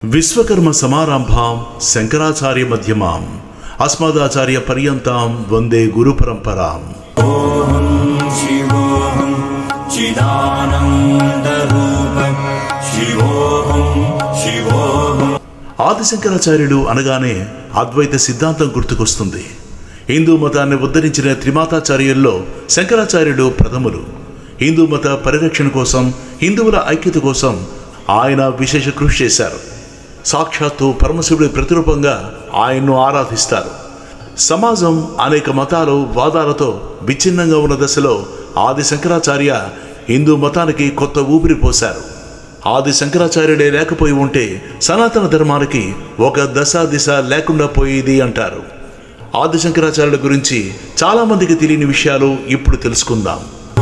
విశ్వకర్మ సమారంభాం శంకరాచార్య మధ్యమాం అస్మదాచార్య పర్యంతాం వందే గురు పరంపరాం शिवोऽहं चिदानन्दरूप शिवोऽहं शिवोऽहं ఆదిశంకరాచార్యుడు అనగానే అద్వైత సిద్ధాంతం గుర్తుకొస్తుంది హిందూ మతాన్ని ఉద్ధరించిన త్రిమాతాచార్యుల్లో శంకరాచార్యుడు ప్రథములు హిందూ మత పరిరక్షణ కోసం హిందువుల ఐక్యత కోసం ఆయన విశేష కృషి చేశారు సాక్షాత్తు పరమశివుడి ప్రతిరూపంగా ఆయన్ను ఆరాధిస్తారు సమాజం అనేక మతాలు వాదాలతో విచ్ఛిన్నంగా ఉన్న దశలో ఆది శంకరాచార్య హిందూ మతానికి కొత్త ఊపిరి పోశారు ఆది శంకరాచార్యుడే లేకపోయి ఉంటే సనాతన ధర్మానికి ఒక దశ దిశ లేకుండా పోయేది అంటారు ఆది శంకరాచార్యుల గురించి చాలా మందికి తెలియని విషయాలు ఇప్పుడు తెలుసుకుందాం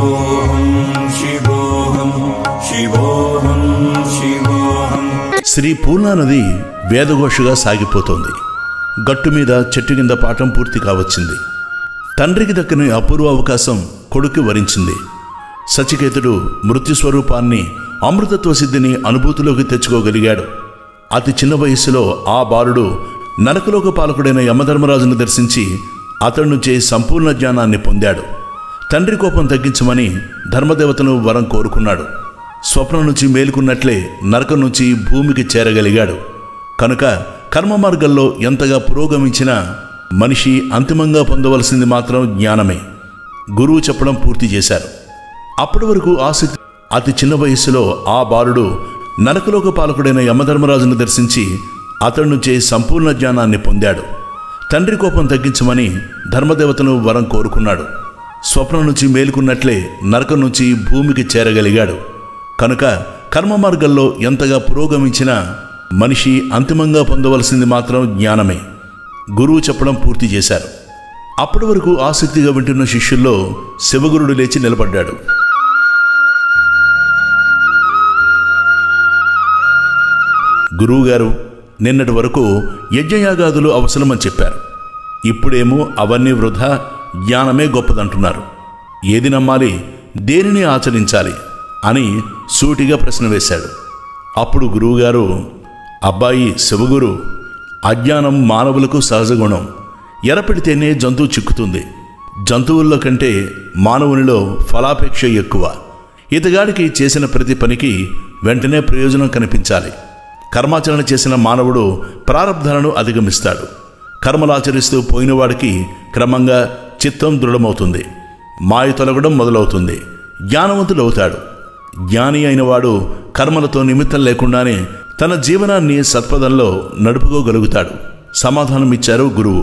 शिवोऽहं शिवोऽहं शिवोऽहं శ్రీ పూర్ణా నది వేదఘోషగా సాగిపోతోంది గట్టు మీద చెట్టు కింద పాఠం పూర్తి కావచ్చింది తండ్రికి దక్కని అపూర్వ అవకాశం కొడుకు వరించింది సచికేతుడు మృత్యు స్వరూపాన్ని అమృతత్వ సిద్ధిని అనుభూతిలోకి తెచ్చుకోగలిగాడు అతి చిన్న వయస్సులో ఆ బాలుడు నరకలోక పాలకుడైన యమధర్మరాజును దర్శించి అతడి నుంచే సంపూర్ణ జ్ఞానాన్ని పొందాడు తండ్రి కోపం తగ్గించమని ధర్మదేవతను వరం కోరుకున్నాడు స్వప్నం నుంచి మేలుకున్నట్లే నరకం నుంచి భూమికి చేరగలిగాడు కనుక కర్మ మార్గంలో ఎంతగా పురోగమించినా మనిషి అంతిమంగా పొందవలసింది మాత్రం జ్ఞానమే గురువు చెప్పడం పూర్తి చేశారు అప్పటి వరకు ఆసక్తి అతి చిన్న వయస్సులో ఆ బాలుడు నరకలోక పాలకుడైన యమధర్మరాజును దర్శించి అతడి నుంచే సంపూర్ణ జ్ఞానాన్ని పొందాడు తండ్రి కోపం తగ్గించమని ధర్మదేవతను వరం కోరుకున్నాడు స్వప్నం నుంచి మేలుకున్నట్లే నరకం నుంచి భూమికి చేరగలిగాడు కనుక కర్మ మార్గంలో ఎంతగా పురోగమించినా మనిషి అంతిమంగా పొందవలసింది మాత్రం జ్ఞానమే గురువు చెప్పడం పూర్తి చేశారు అప్పటి వరకు ఆసక్తిగా వింటున్న శిష్యుల్లో శివగురుడు లేచి నిలబడ్డాడు గురువుగారు నిన్నటి వరకు యజ్ఞయాగాదులు అవసరమని చెప్పారు ఇప్పుడేమో అవన్నీ వృధా జ్ఞానమే గొప్పదంటున్నారు ఏది నమ్మాలి దేనిని ఆచరించాలి అని సూటిగా ప్రశ్న వేశాడు అప్పుడు గురువుగారు అబ్బాయి శివగురు అజ్ఞానం మానవులకు సహజ గుణం ఎరపెడితేనే జంతువు చిక్కుతుంది జంతువుల్లో కంటే మానవునిలో ఫలాపేక్ష ఎక్కువ ఇతగాడికి చేసిన ప్రతి పనికి వెంటనే ప్రయోజనం కనిపించాలి కర్మాచరణ చేసిన మానవుడు ప్రారంధాలను అధిగమిస్తాడు కర్మలాచరిస్తూ పోయినవాడికి క్రమంగా చిత్తం దృఢమవుతుంది మాయ తొలగడం మొదలవుతుంది జ్ఞానవంతుడవుతాడు జ్ఞాని అయినవాడు కర్మలతో నిమిత్తం లేకుండానే తన జీవనాన్ని సత్పదంలో నడుపుకోగలుగుతాడు సమాధానమిచ్చారు గురువు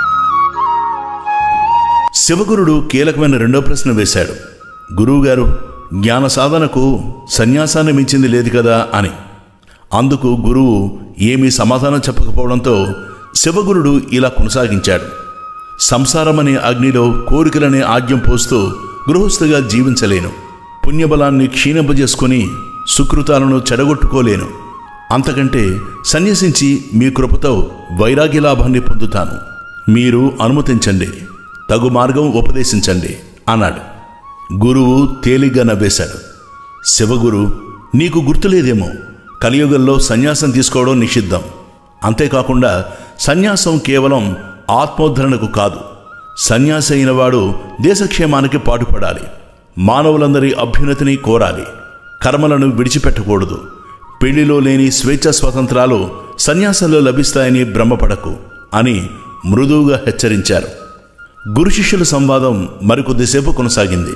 శివగురుడు కీలకమైన రెండో ప్రశ్న వేశాడు గురువుగారు జ్ఞాన సాధనకు సన్యాసాన్ని మించింది లేదు కదా అని అందుకు గురువు ఏమీ సమాధానం చెప్పకపోవడంతో శివగురుడు ఇలా కొనసాగించాడు సంసారమనే అగ్నిలో కోరికలనే ఆజ్యం పోస్తూ గృహస్థుగా జీవించలేను పుణ్యబలాన్ని క్షీణింపజేసుకొని సుకృతాలను చెడగొట్టుకోలేను అంతకంటే సన్యసించి మీ కృపతో వైరాగ్య లాభాన్ని పొందుతాను మీరు అనుమతించండి తగు మార్గం ఉపదేశించండి అన్నాడు గురువు తేలిగ్గా నవ్వేశాడు శివగురు నీకు గుర్తులేదేమో కలియుగంలో సన్యాసం తీసుకోవడం నిషిద్ధం అంతేకాకుండా సన్యాసం కేవలం ఆత్మోద్ధరణకు కాదు సన్యాసి అయినవాడు దేశక్షేమానికి పాటుపడాలి మానవులందరి అభ్యున్నతిని కోరాలి కర్మలను విడిచిపెట్టకూడదు పెళ్లిలో లేని స్వేచ్ఛ స్వాతంత్రాలు సన్యాసంలో లభిస్తాయని భ్రమపడకు అని మృదువుగా హెచ్చరించారు గురు శిష్యుల సంవాదం మరికొద్దిసేపు కొనసాగింది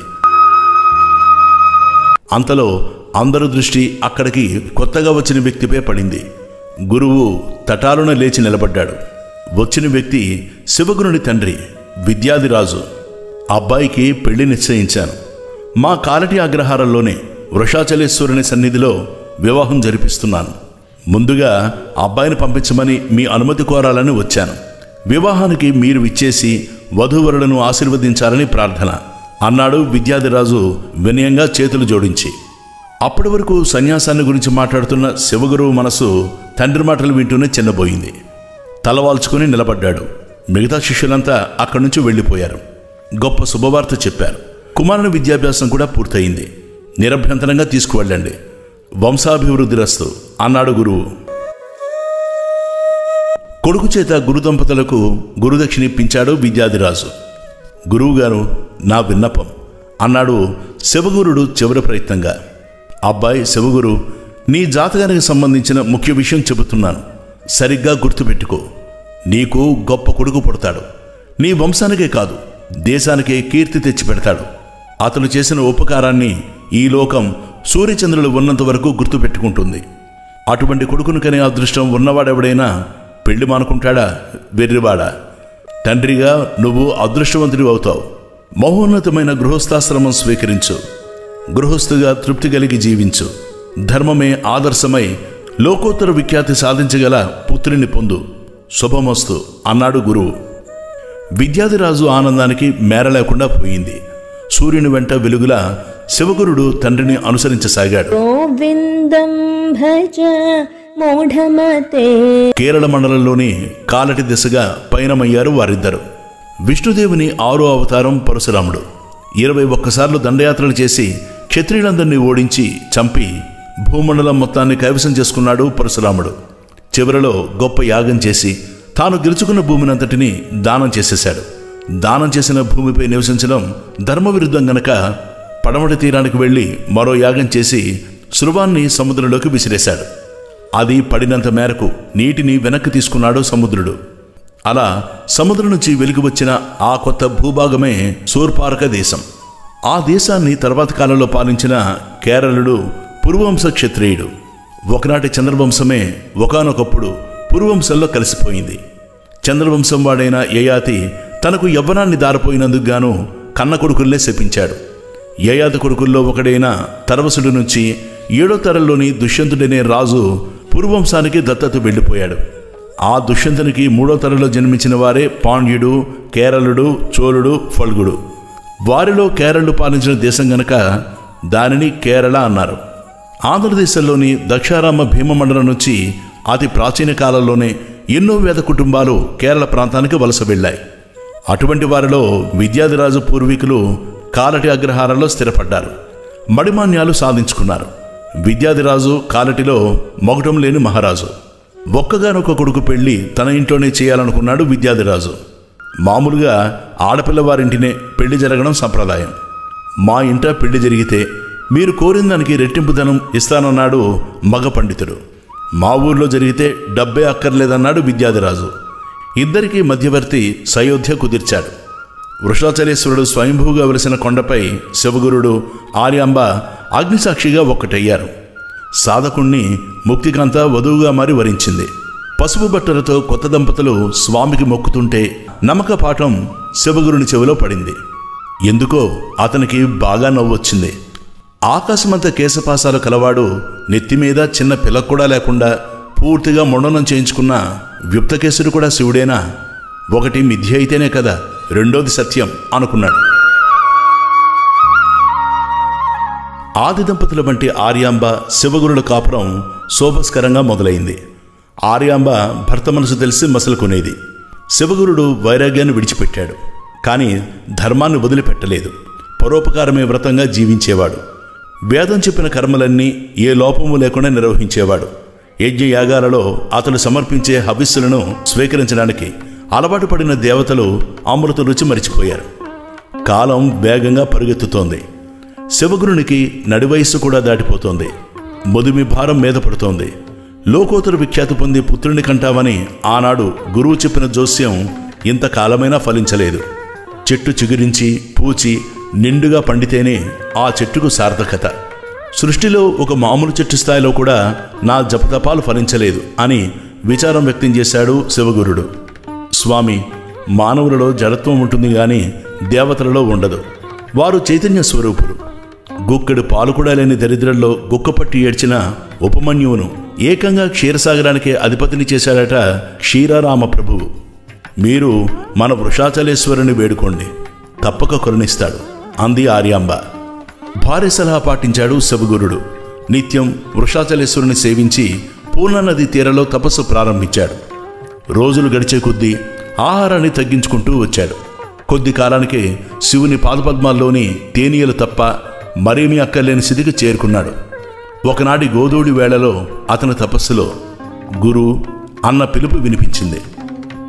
అంతలో అందరి దృష్టి అక్కడికి కొత్తగా వచ్చిన వ్యక్తిపై పడింది గురువు తటాలున లేచి నిలబడ్డాడు వచ్చిన వ్యక్తి శివగురుని తండ్రి విద్యాధిరాజు అబ్బాయికి పెళ్లి నిశ్చయించాను మా కాలటి అగ్రహారంలోనే వృషాచలేశ్వరుని సన్నిధిలో వివాహం జరిపిస్తున్నాను ముందుగా అబ్బాయిని పంపించమని మీ అనుమతి కోరాలని వచ్చాను వివాహానికి మీరు విచ్చేసి వధూవరులను ఆశీర్వదించాలని ప్రార్థన అన్నాడు విద్యాధిరాజు వినయంగా చేతులు జోడించి అప్పటి వరకు సన్యాసాన్ని గురించి మాట్లాడుతున్న శివగురువు మనసు తండ్రి మాటలు వింటూనే చిన్నబోయింది తలవాల్చుకుని నిలబడ్డాడు మిగతా శిష్యులంతా అక్కడి నుంచి వెళ్ళిపోయారు గొప్ప శుభవార్త చెప్పారు కుమారుని విద్యాభ్యాసం కూడా పూర్తయింది నిరభ్యంతరంగా తీసుకువెళ్ళండి వంశాభివృద్ధి రస్తు అన్నాడు గురువు కొడుకు చేత గురు దంపతులకు గురుదక్షిణ ఇప్పించాడు విద్యాధిరాజు గురువుగారు నా విన్నపం అన్నాడు శివగురుడు చివరి ప్రయత్నంగా అబ్బాయి శివగురు నీ జాతకానికి సంబంధించిన ముఖ్య విషయం చెబుతున్నాను సరిగ్గా గుర్తుపెట్టుకో నీకు గొప్ప కొడుకు పుడతాడు నీ వంశానికే కాదు దేశానికే కీర్తి తెచ్చిపెడతాడు అతను చేసిన ఉపకారాన్ని ఈ లోకం సూర్యచంద్రులు ఉన్నంత వరకు గుర్తుపెట్టుకుంటుంది అటువంటి కొడుకును కనే అదృష్టం ఉన్నవాడెవడైనా పెళ్లి మానుకుంటాడా వెర్రివాడా తండ్రిగా నువ్వు అదృష్టవంతుడి అవుతావు మహోన్నతమైన గృహస్థాశ్రమం స్వీకరించు గృహస్థుగా తృప్తి కలిగి జీవించు ధర్మమే ఆదర్శమై లోకోత్తర విఖ్యాతి సాధించగల పుత్రుని పొందు శుభమస్తు అన్నాడు గురువు విద్యాధిరాజు ఆనందానికి మేర లేకుండా పోయింది సూర్యుని వెంట వెలుగులా శివగురుడు తండ్రిని అనుసరించసాగాడు गोविन्दं भज मूढमते కేరళ మండలంలోని కాలటి దిశగా పయనమయ్యారు వారిద్దరు విష్ణుదేవుని ఆరో అవతారం పరశురాముడు ఇరవై ఒక్కసార్లు దండయాత్రలు చేసి క్షత్రియులందరినీ ఓడించి చంపి భూమండలం మొత్తాన్ని కైవసం చేసుకున్నాడు పరశురాముడు చివరలో గొప్ప యాగం చేసి తాను గెలుచుకున్న భూమినంతటిని దానం చేసేశాడు దానం చేసిన భూమిపై నివసించడం ధర్మవిరుద్ధం గనక పడమటి తీరానికి వెళ్ళి మరో యాగం చేసి శృవాన్ని సముద్రంలోకి విసిరేశాడు అది పడినంత మేరకు నీటిని వెనక్కి తీసుకున్నాడు సముద్రుడు అలా సముద్రం నుంచి వెలికి వచ్చిన ఆ కొత్త భూభాగమే సూర్పారక దేశం ఆ దేశాన్ని తర్వాత కాలంలో పాలించిన కేరళుడు పురువంశ క్షత్రియుడు ఒకనాటి చంద్రవంశమే ఒకానొకప్పుడు పురువంశంలో కలిసిపోయింది చంద్రవంశం వాడైన యయాతి తనకు యవ్వనాన్ని దారిపోయినందుకు గాను కన్న కొడుకుల్లే శపించాడు యయాతి కొడుకుల్లో ఒకడైన తరవసుడు నుంచి ఏడో తరంలోని దుష్యంతుడనే రాజు పురువంశానికి దత్తత వెళ్ళిపోయాడు ఆ దుష్యంతునికి మూడో తరంలో జన్మించిన వారే పాండ్యుడు కేరళుడు చోళుడు ఫల్గుడు వారిలో కేరళలు పాలించిన దేశం గనక దానిని కేరళ అన్నారు ఆంధ్రదేశంలోని దక్షారామ భీమమండలం నుంచి అతి ప్రాచీన కాలంలోనే ఎన్నో వేద కుటుంబాలు కేరళ ప్రాంతానికి వలస వెళ్ళాయి అటువంటి వారిలో విద్యాధిరాజు పూర్వీకులు కాలటి అగ్రహారంలో స్థిరపడ్డారు మడిమాన్యాలు సాధించుకున్నారు విద్యాధిరాజు కాలటిలో మొగటం లేని మహారాజు ఒక్కగానొక్క కొడుకు పెళ్లి తన ఇంట్లోనే చేయాలనుకున్నాడు విద్యాధిరాజు మామూలుగా ఆడపిల్లవారింటినే పెళ్లి జరగడం సంప్రదాయం మా ఇంట పెళ్లి జరిగితే మీరు కోరిన దానికి రెట్టింపు ధనం ఇస్తానన్నాడు మగ పండితుడు మా ఊర్లో జరిగితే డబ్బే అక్కర్లేదన్నాడు విద్యాధిరాజు ఇద్దరికీ మధ్యవర్తి సయోధ్య కుదిర్చాడు వృషాచలేశ్వరుడు స్వయంభూగా వెలిసిన కొండపై శివగురుడు ఆర్యాంబ అగ్నిసాక్షిగా ఒక్కటయ్యారు సాధకుణ్ణి ముక్తికాంత వధువుగా మారి వరించింది పసుపు బట్టలతో కొత్త దంపతులు స్వామికి మొక్కుతుంటే నమ్మక పాఠం శివగురుని చెవిలో పడింది ఎందుకో అతనికి బాగా నవ్వొచ్చింది ఆకాశమంత కేశపాసాలు కలవాడు నెత్తిమీద చిన్న పిల్లకు కూడా లేకుండా పూర్తిగా మొండనం చేయించుకున్న వ్యుప్తకేశుడు కూడా శివుడేనా ఒకటి మిథ్య అయితేనే కదా రెండోది సత్యం అనుకున్నాడు ఆది దంపతుల వంటి ఆర్యాంబ శివగురుల కాపురం శోభస్కరంగా మొదలైంది ఆర్యాంబ భర్త మనసు తెలిసి మసలుకునేది శివగురుడు వైరాగ్యాన్ని విడిచిపెట్టాడు కానీ ధర్మాన్ని వదిలిపెట్టలేదు పరోపకారమే వ్రతంగా జీవించేవాడు వేదం చెప్పిన కర్మలన్నీ ఏ లోపము లేకుండా నిర్వహించేవాడు యజ్ఞయాగాలలో అతడు సమర్పించే హవిస్సులను స్వీకరించడానికి అలవాటు పడిన దేవతలు అమృత రుచి మరిచిపోయారు కాలం వేగంగా పరుగెత్తుతోంది శివగురునికి నడివయస్సు కూడా దాటిపోతోంది ముదిమి భారం మీద పడుతోంది లోకోత్తర విఖ్యాతి పొంది పుత్రుని కంటావని ఆనాడు గురువు చెప్పిన జోస్యం ఇంతకాలమైనా ఫలించలేదు చెట్టు చిగురించి పూచి నిండుగా పండితేనే ఆ చెట్టుకు సార్థకత సృష్టిలో ఒక మామూలు చెట్టు స్థాయిలో కూడా నా జపతపాలు ఫలించలేదు అని విచారం వ్యక్తం చేశాడు శివగురుడు స్వామి మానవులలో జడత్వం ఉంటుంది గాని దేవతలలో ఉండదు వారు చైతన్య స్వరూపులు గుక్కడు పాలు కూడా లేని దరిద్రంలో గుక్కపట్టి ఏడ్చిన ఉపమన్యువును ఏకంగా క్షీరసాగరానికి అధిపతిని చేశాడట క్షీరారామ ప్రభువు మీరు మన వృషాచలేశ్వరుని వేడుకోండి తప్పక కరుణిస్తాడు అంది ఆర్యాంబ భార్య సలహా పాటించాడు శివగురుడు నిత్యం వృషాచలేశ్వరుని సేవించి పూర్ణనది తీరలో తపస్సు ప్రారంభించాడు రోజులు గడిచే కొద్దీ ఆహారాన్ని తగ్గించుకుంటూ వచ్చాడు కొద్ది కాలానికి శివుని పాదపద్మాల్లోని తేనీయలు తప్ప మరేమీ అక్కర్లేని స్థితికి చేరుకున్నాడు ఒకనాటి గోధూడి వేళలో అతని తపస్సులో గురు అన్న పిలుపు వినిపించింది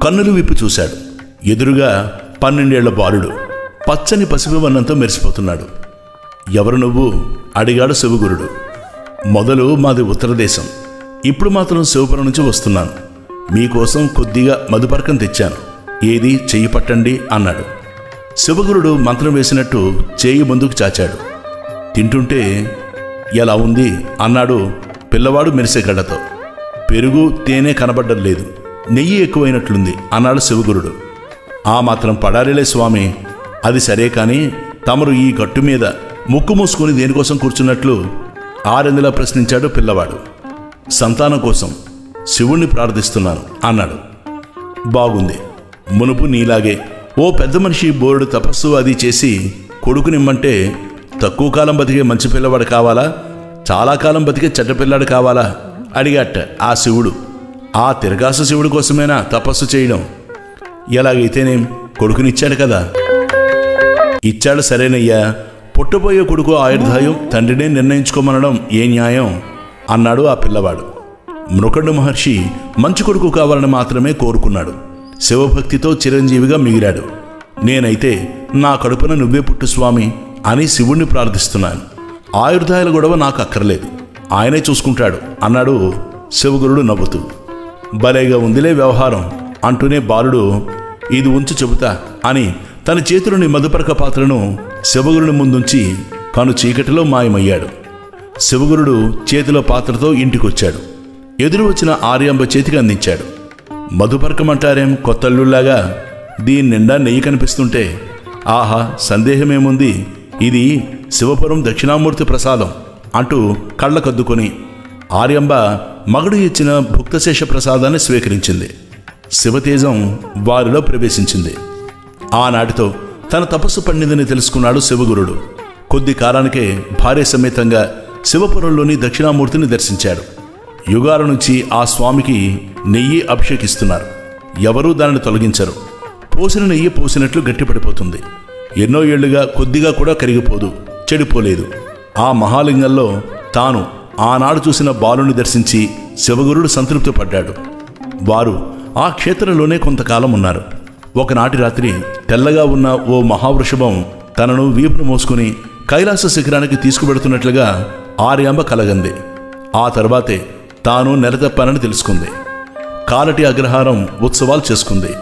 కన్నులు విప్పి చూశాడు ఎదురుగా పన్నెండేళ్ల బాలుడు పచ్చని పసిపి వర్ణంతో మెరిసిపోతున్నాడు ఎవరు నువ్వు అడిగాడు శివగురుడు మొదలు మాది ఉత్తరదేశం ఇప్పుడు మాత్రం శివపురం నుంచి వస్తున్నాను మీకోసం కొద్దిగా మధుపర్కం తెచ్చాను ఏది చెయ్యి పట్టండి అన్నాడు శివగురుడు మంత్రం వేసినట్టు చేయి ముందుకు చాచాడు తింటుంటే ఎలా ఉంది అన్నాడు పిల్లవాడు మెరిసే కళ్ళతో పెరుగు తేనె కనబడ్డం లేదు నెయ్యి ఎక్కువైనట్లుంది అన్నాడు శివగురుడు ఆ మాత్రం పడాలిలే స్వామి అది సరే కాని తమరు ఈ గట్టు మీద ముక్కు మూసుకుని దేనికోసం కూర్చున్నట్లు ఆరెందులా ప్రశ్నించాడు పిల్లవాడు సంతానం కోసం శివుణ్ణి ప్రార్థిస్తున్నాను అన్నాడు బాగుంది మునుపు నీలాగే ఓ పెద్ద మనిషి బోరుడు తపస్సు అది చేసి కొడుకునిమ్మంటే తక్కువ కాలం బతికే మంచి పిల్లవాడు కావాలా చాలా కాలం బతికే చెడ్డ పిల్లాడు కావాలా అడిగట ఆ శివుడు ఆ తిరగాసు శివుడి కోసమేనా తపస్సు చేయడం ఎలాగైతేనేం కొడుకునిచ్చాడు కదా ఇచ్చాడు సరేనయ్యా పుట్టబోయే కొడుకు ఆయుర్దాయం తండ్రినే నిర్ణయించుకోమనడం ఏ న్యాయం అన్నాడు ఆ పిల్లవాడు మృకండు మహర్షి మంచి కొడుకు కావాలని మాత్రమే కోరుకున్నాడు శివభక్తితో చిరంజీవిగా మిగిలాడు నేనైతే నా కడుపున నువ్వే పుట్టు స్వామి అని శివుణ్ణి ప్రార్థిస్తున్నాను ఆయుర్దాయాల గొడవ నాకు అక్కర్లేదు ఆయనే చూసుకుంటాడు అన్నాడు శివగురుడు నవ్వుతూ భలేగా ఉందిలే వ్యవహారం అంటూనే బాలుడు ఇది ఉంచు చెబుతా అని తన చేతిలోని మధుపరక పాత్రను శివగురుని ముందుంచి కాను చీకటిలో మాయమయ్యాడు శివగురుడు చేతిలో పాత్రతో ఇంటికొచ్చాడు ఎదురు వచ్చిన ఆర్యాంబ చేతికి అందించాడు మధుపరకమంటారేం కొత్తల్లులాగా దీని నిండా నెయ్యి కనిపిస్తుంటే ఆహా సందేహమేముంది ఇది శివపురం దక్షిణామూర్తి ప్రసాదం అంటూ కళ్ళకద్దుకొని ఆర్యంబ మగడు ఇచ్చిన భుక్తశేష ప్రసాదాన్ని స్వీకరించింది శివతేజం వారిలో ప్రవేశించింది ఆనాటితో తన తపస్సు పండిందని తెలుసుకున్నాడు శివగురుడు కొద్ది కాలానికే భార్య సమేతంగా శివపురంలోని దక్షిణామూర్తిని దర్శించాడు యుగాల నుంచి ఆ స్వామికి నెయ్యి అభిషేకిస్తున్నారు ఎవరూ దానిని తొలగించరు పోసిన నెయ్యి పోసినట్లు గట్టిపడిపోతుంది ఎన్నో ఏళ్లుగా కొద్దిగా కూడా కరిగిపోదు చెడిపోలేదు ఆ మహాలింగంలో తాను ఆనాడు చూసిన బాలుని దర్శించి శివగురుడు సంతృప్తి పడ్డాడు వారు ఆ క్షేత్రంలోనే కొంతకాలం ఉన్నారు ఒకనాటి రాత్రి తెల్లగా ఉన్న ఓ మహావృషభం తనను వీపును మోసుకుని కైలాస శిఖరానికి తీసుకువెడుతున్నట్లుగా ఆర్యాంబ కలగంది ఆ తర్వాతే తాను నెలతప్పానని తెలుసుకుంది కాలటి అగ్రహారం ఉత్సవాలు చేసుకుంది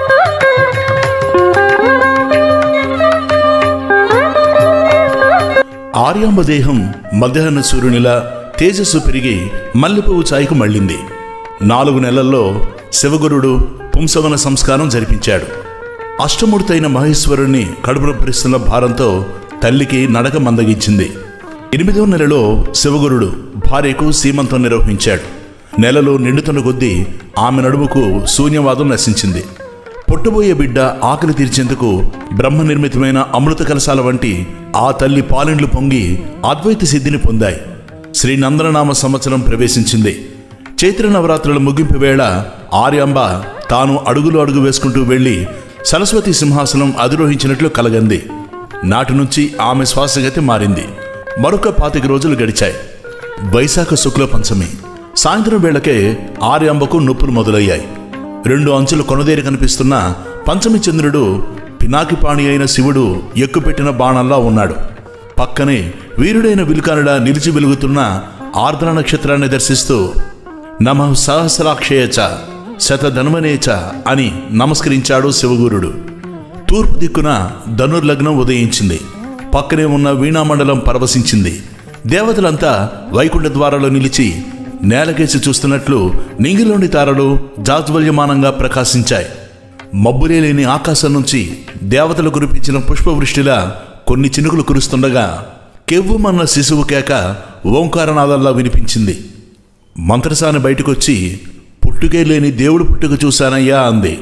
ఆర్యాంబ దేహం మధ్యాహ్న సూర్యునిలా తేజస్సు పెరిగి మల్లెపువ్వు ఛాయకు మళ్ళింది నాలుగు నెలల్లో శివగురుడు పుంసవన సంస్కారం జరిపించాడు అష్టమూర్తైన మహేశ్వరుణ్ణి కడుపున భరిస్తున్న భారంతో తల్లికి నడక మందగించింది ఎనిమిదవ నెలలో శివగురుడు భార్యకు సీమంతం నిర్వహించాడు నెలలో నిండుతున్న కొద్దీ ఆమె నడుముకు శూన్యవాదం నశించింది పుట్టబోయే బిడ్డ ఆకలి తీర్చేందుకు బ్రహ్మ నిర్మితమైన అమృత కలశాల వంటి ఆ తల్లి పాలెండ్లు పొంగి అద్వైత సిద్ధిని పొందాయి శ్రీ నందననామ సంవత్సరం ప్రవేశించింది చైత్ర నవరాత్రుల ముగింపు వేళ ఆర్యాంబ తాను అడుగులు అడుగు వేసుకుంటూ వెళ్లి సరస్వతి సింహాసనం అధిరోహించినట్లు కలగంది నాటి నుంచి ఆమె శ్వాసగతి మారింది మరొక పాతిక రోజులు గడిచాయి వైశాఖ శుక్ల పంచమి సాయంత్రం వేళకే ఆర్యాంబకు నొప్పులు మొదలయ్యాయి రెండు అంచులు కొనదేరి కనిపిస్తున్న పంచమి చంద్రుడు పినాకిపాణి అయిన శివుడు ఎక్కుపెట్టిన బాణంలా ఉన్నాడు పక్కనే వీరుడైన విలుకానుడా నిలిచి వెలుగుతున్న ఆర్ద్ర నక్షత్రాన్ని దర్శిస్తూ నమ సహస్రాక్షయచ శతధన్వనేచ అని నమస్కరించాడు శివగురుడు తూర్పు దిక్కున ధనుర్లగ్నం ఉదయించింది పక్కనే ఉన్న వీణామండలం పరవశించింది దేవతలంతా వైకుంఠ ద్వారాలో నిలిచి నేలకేసి చూస్తున్నట్లు నింగిలోని తారలు జాజ్వల్యమానంగా ప్రకాశించాయి మబ్బులే లేని ఆకాశం నుంచి దేవతలు కురిపించిన పుష్పవృష్టిలా కొన్ని చినుకులు కురుస్తుండగా కెవ్వుమన్న శిశువు కేక ఓంకారనాదల్లా వినిపించింది మంత్రసాని బయటకొచ్చి పుట్టుకే లేని దేవుడు పుట్టుక చూశానయ్యా అంది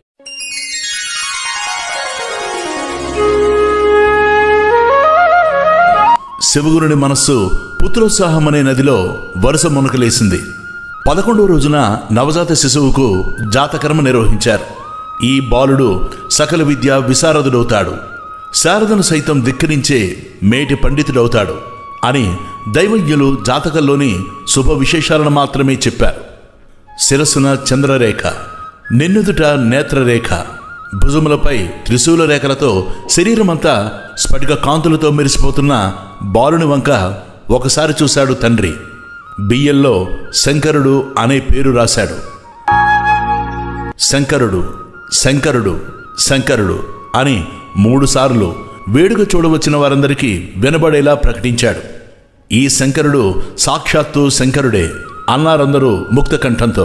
శివగురుని మనస్సు పుత్రోత్సాహం అనే నదిలో వరుస మునకలేసింది పదకొండవ రోజున నవజాత శిశువుకు జాతకర్మ నిర్వహించారు ఈ బాలుడు సకల విద్య విశారదుడవుతాడు శారదను సైతం ధిక్కరించే మేటి పండితుడవుతాడు అని దైవజ్ఞులు జాతకంలోని శుభ విశేషాలను మాత్రమే చెప్పారు శిరస్సున చంద్రరేఖ నెన్నుదుట నేత్రరేఖ భుజములపై త్రిశూల రేఖలతో శరీరమంతా స్ఫటిక కాంతులతో మెరిసిపోతున్న బాలుని వంక ఒకసారి చూశాడు తండ్రి బియ్యంలో శంకరుడు అనే పేరు రాశాడు శంకరుడు శంకరుడు శంకరుడు అని మూడుసార్లు వేడుక చూడవచ్చిన వారందరికీ వినబడేలా ప్రకటించాడు ఈ శంకరుడు సాక్షాత్తు శంకరుడే అన్నారందరూ ముక్త కంఠంతో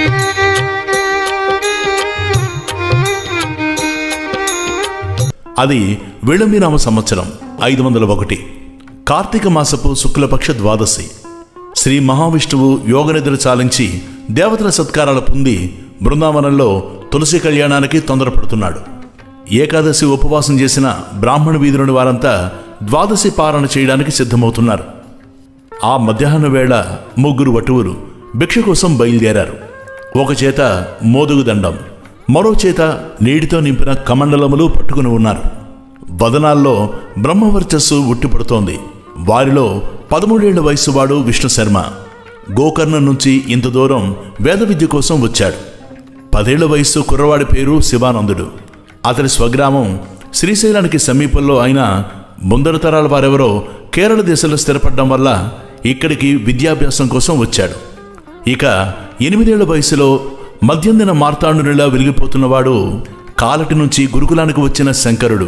అది విళంబినామ సంవత్సరం ఐదు వందల ఒకటి కార్తీక మాసపు శుక్లపక్ష ద్వాదశి శ్రీ మహావిష్ణువు యోగనిద్ర చాలించి దేవతల సత్కారాలు పొంది బృందావనంలో తులసి కళ్యాణానికి తొందరపడుతున్నాడు ఏకాదశి ఉపవాసం చేసిన బ్రాహ్మణ వీధులని వారంతా ద్వాదశి పారణ చేయడానికి సిద్ధమవుతున్నారు ఆ మధ్యాహ్న వేళ ముగ్గురు వటువులు భిక్ష కోసం బయలుదేరారు ఒక చేత మోదుగు దండం మరో చేత నీటితో నింపిన కమండలములు పట్టుకుని ఉన్నారు వదనాల్లో బ్రహ్మవర్చస్సు ఉట్టిపడుతోంది వారిలో పదమూడేళ్ల వయసు వాడు విష్ణు శర్మ గోకర్ణం నుంచి ఇంత దూరం వేద విద్య కోసం వచ్చాడు పదేళ్ల వయస్సు కుర్రవాడి పేరు శివానందుడు అతడి స్వగ్రామం శ్రీశైలానికి సమీపంలో అయిన ముందర తరాల వారెవరో కేరళ దేశంలో స్థిరపడడం వల్ల ఇక్కడికి విద్యాభ్యాసం కోసం వచ్చాడు ఇక ఎనిమిదేళ్ల వయసులో మధ్యందిన మార్తాండునిలా వెలిగిపోతున్నవాడు కాలటి నుంచి గురుకులానికి వచ్చిన శంకరుడు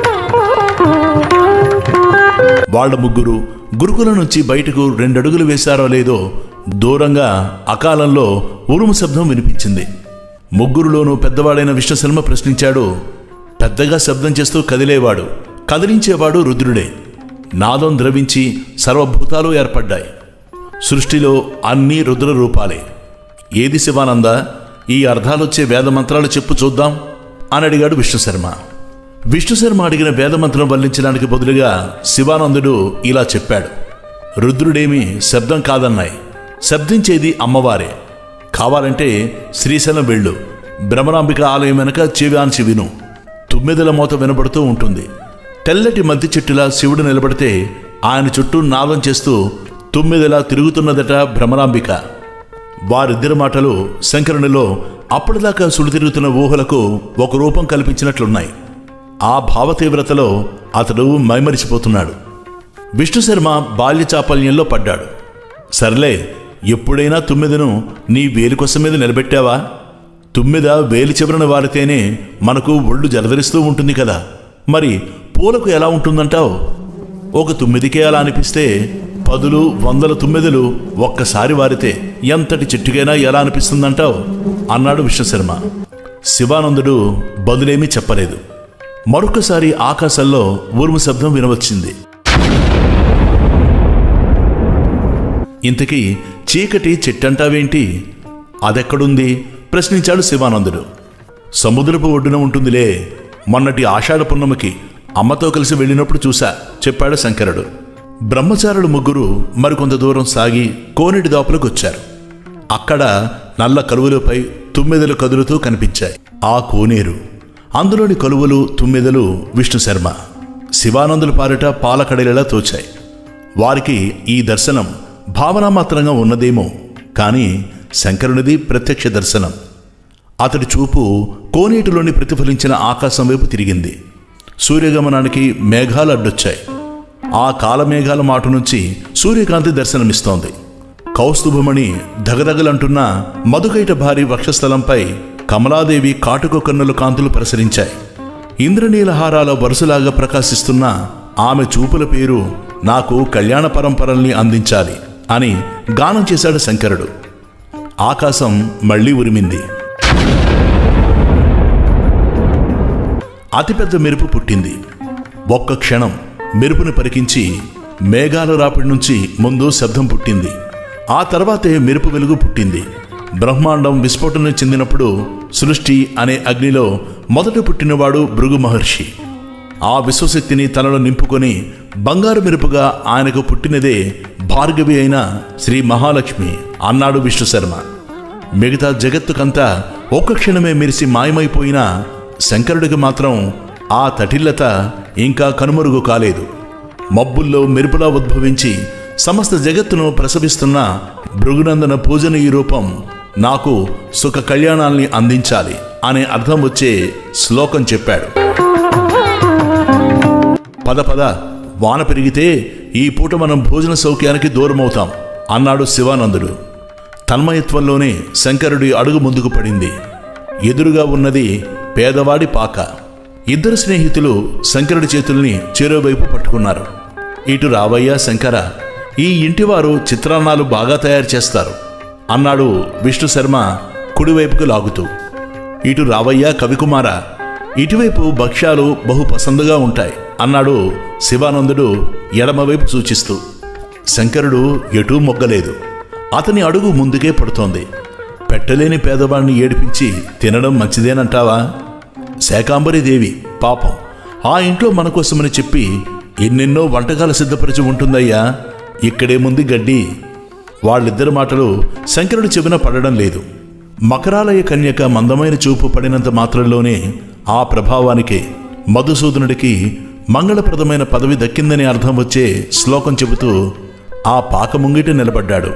వాళ్ళ ముగ్గురు గురుకుల నుంచి బయటకు రెండడుగులు వేశారో లేదో దూరంగా అకాలంలో ఉరుము శబ్దం వినిపించింది ముగ్గురులోనూ పెద్దవాడైన విష్ణుశర్మ ప్రశ్నించాడు పెద్దగా శబ్దం చేస్తూ కదిలేవాడు కదిలించేవాడు రుద్రుడే నాదం ద్రవించి సర్వభూతాలు ఏర్పడ్డాయి సృష్టిలో అన్నీ రుద్ర రూపాలే ఏది శివానంద ఈ అర్థాలొచ్చే వేదమంత్రాలు చెప్పు చూద్దాం అని అడిగాడు విష్ణుశర్మ విష్ణుశర్మ అడిగిన వేదమంత్రం వల్లించడానికి బదులుగా శివానందుడు ఇలా చెప్పాడు రుద్రుడేమి శబ్దం కాదన్నాయి శబ్దించేది అమ్మవారే కావాలంటే శ్రీశైలం వెళ్ళు భ్రమరాంబిక ఆలయం వెనక చెవియాన్సి విను తుమ్మెదల మోత వినబడుతూ ఉంటుంది తెల్లటి మద్ది చెట్టులా శివుడు నిలబడితే ఆయన చుట్టూ నాదం చేస్తూ తుమ్మెదలా తిరుగుతున్నదట భ్రమరాంబిక వారిద్దరి మాటలు శంకరునిలో అప్పటిదాకా సుడితిరుగుతున్న ఊహలకు ఒక రూపం కల్పించినట్లున్నాయి ఆ భావతీవ్రతలో అతడు మైమరిచిపోతున్నాడు విష్ణుశర్మ బాల్య చాపల్యంలో పడ్డాడు సర్లే ఎప్పుడైనా తుమ్మెదను నీ వేలికొస మీద నిలబెట్టావా తుమ్మెద వేలి చివరన వారితేనే మనకు ఒళ్ళు జలధరిస్తూ ఉంటుంది కదా మరి పూలకు ఎలా ఉంటుందంటావు ఒక తుమ్మిదికే అలా అనిపిస్తే పదులు వందల తుమ్మెదలు ఒక్కసారి వారితే ఎంతటి చెట్టుకైనా ఎలా అనిపిస్తుందంటావు అన్నాడు విష్ణుశర్మ శివానందుడు బదులేమీ చెప్పలేదు మరొకసారి ఆకాశంలో ఊర్ము శబ్దం వినవచ్చింది ఇంతకీ చీకటి చెట్టంటావేంటి అదెక్కడుంది ప్రశ్నించాడు శివానందుడు సముద్రపు ఒడ్డున ఉంటుందిలే మొన్నటి ఆషాఢ పున్నమికి అమ్మతో కలిసి వెళ్ళినప్పుడు చూశా చెప్పాడు శంకరుడు బ్రహ్మచారులు ముగ్గురు మరికొంత దూరం సాగి కోనేటి దాపులకు వచ్చారు అక్కడ నల్ల కలువలపై తుమ్మెదలు కదులుతూ కనిపించాయి ఆ కోనేరు అందులోని కలువలు తుమ్మెదలు విష్ణు శర్మ శివానందుల పారిట పాలకడలిలా తోచాయి వారికి ఈ దర్శనం భావనామాత్రంగా ఉన్నదేమో కానీ శంకరునిది ప్రత్యక్ష దర్శనం అతడి చూపు కోనేటిలోని ప్రతిఫలించిన ఆకాశం వైపు తిరిగింది సూర్యగమనానికి మేఘాలు అడ్డొచ్చాయి ఆ కాలమేఘాల మాటు నుంచి సూర్యకాంతి దర్శనమిస్తోంది కౌస్తుభమణి దగదగలంటున్న మధుకైట భారీ వక్షస్థలంపై కమలాదేవి కాటుక కన్నుల కాంతులు ప్రసరించాయి ఇంద్రనీలహారాల వరుసలాగా ప్రకాశిస్తున్న ఆమె చూపుల పేరు నాకు కళ్యాణ పరంపరల్ని అందించాలి అని గానం చేశాడు శంకరుడు ఆకాశం మళ్ళీ ఉరిమింది అతిపెద్ద మెరుపు పుట్టింది ఒక్క క్షణం మెరుపుని పరికించి మేఘాల రాపిడి నుంచి ముందు శబ్దం పుట్టింది ఆ తర్వాతే మెరుపు వెలుగు పుట్టింది బ్రహ్మాండం విస్ఫోటనం చెందినప్పుడు సృష్టి అనే అగ్నిలో మొదట పుట్టినవాడు భృగు మహర్షి ఆ విశ్వశక్తిని తనలో నింపుకొని బంగారు మెరుపుగా ఆయనకు పుట్టినదే భార్గవి అయిన శ్రీ మహాలక్ష్మి అన్నాడు విష్ణు శర్మ మిగతా జగత్తుకంతా ఒక్క క్షణమే మెరిసి మాయమైపోయిన శంకరుడికి మాత్రం ఆ తటిల్లత ఇంకా కనుమరుగు కాలేదు మబ్బుల్లో మెరుపులా ఉద్భవించి సమస్త జగత్తును ప్రసవిస్తున్న భృగునందన పూజనీయ రూపం నాకు సుఖ కళ్యాణాల్ని అందించాలి అనే అర్థం వచ్చే శ్లోకం చెప్పాడు పద పద వాన పెరిగితే ఈ పూట మనం భోజన సౌఖ్యానికి దూరమవుతాం అన్నాడు శివానందుడు తన్మయత్వంలోనే శంకరుడి అడుగు ముందుకు పడింది ఎదురుగా ఉన్నది పేదవాడి పాక ఇద్దరు స్నేహితులు శంకరుడి చేతుల్ని చెరోవైపు పట్టుకున్నారు ఇటు రావయ్యా శంకర ఈ ఇంటివారు చిత్రాన్నాలు బాగా తయారు చేస్తారు అన్నాడు విష్ణు శర్మ కుడివైపుకు లాగుతూ ఇటు రావయ్యా కవికుమార ఇటువైపు భక్ష్యాలు బహు పసందుగా ఉంటాయి అన్నాడు శివానందుడు ఎడమవైపు సూచిస్తూ శంకరుడు ఎటూ మొగ్గలేదు అతని అడుగు ముందుకే పడుతోంది పెట్టలేని పేదవాణ్ణి ఏడిపించి తినడం మంచిదేనంటావా శాకాంబరీదేవి పాపం ఆ ఇంట్లో మన కోసమని చెప్పి ఎన్నెన్నో వంటకాలు సిద్ధపరిచి ఉంటుందయ్యా ఇక్కడేముంది గడ్డి వాళ్ళిద్దరి మాటలు శంకరుడు చెవిన పడడం లేదు మకరాలయ కన్యక మందమైన చూపు పడినంత మాత్రంలోనే ఆ ప్రభావానికి మధుసూదనుడికి మంగళప్రదమైన పదవి దక్కిందని అర్థం వచ్చే శ్లోకం చెబుతూ ఆ పాక ముంగిట నిలబడ్డాడు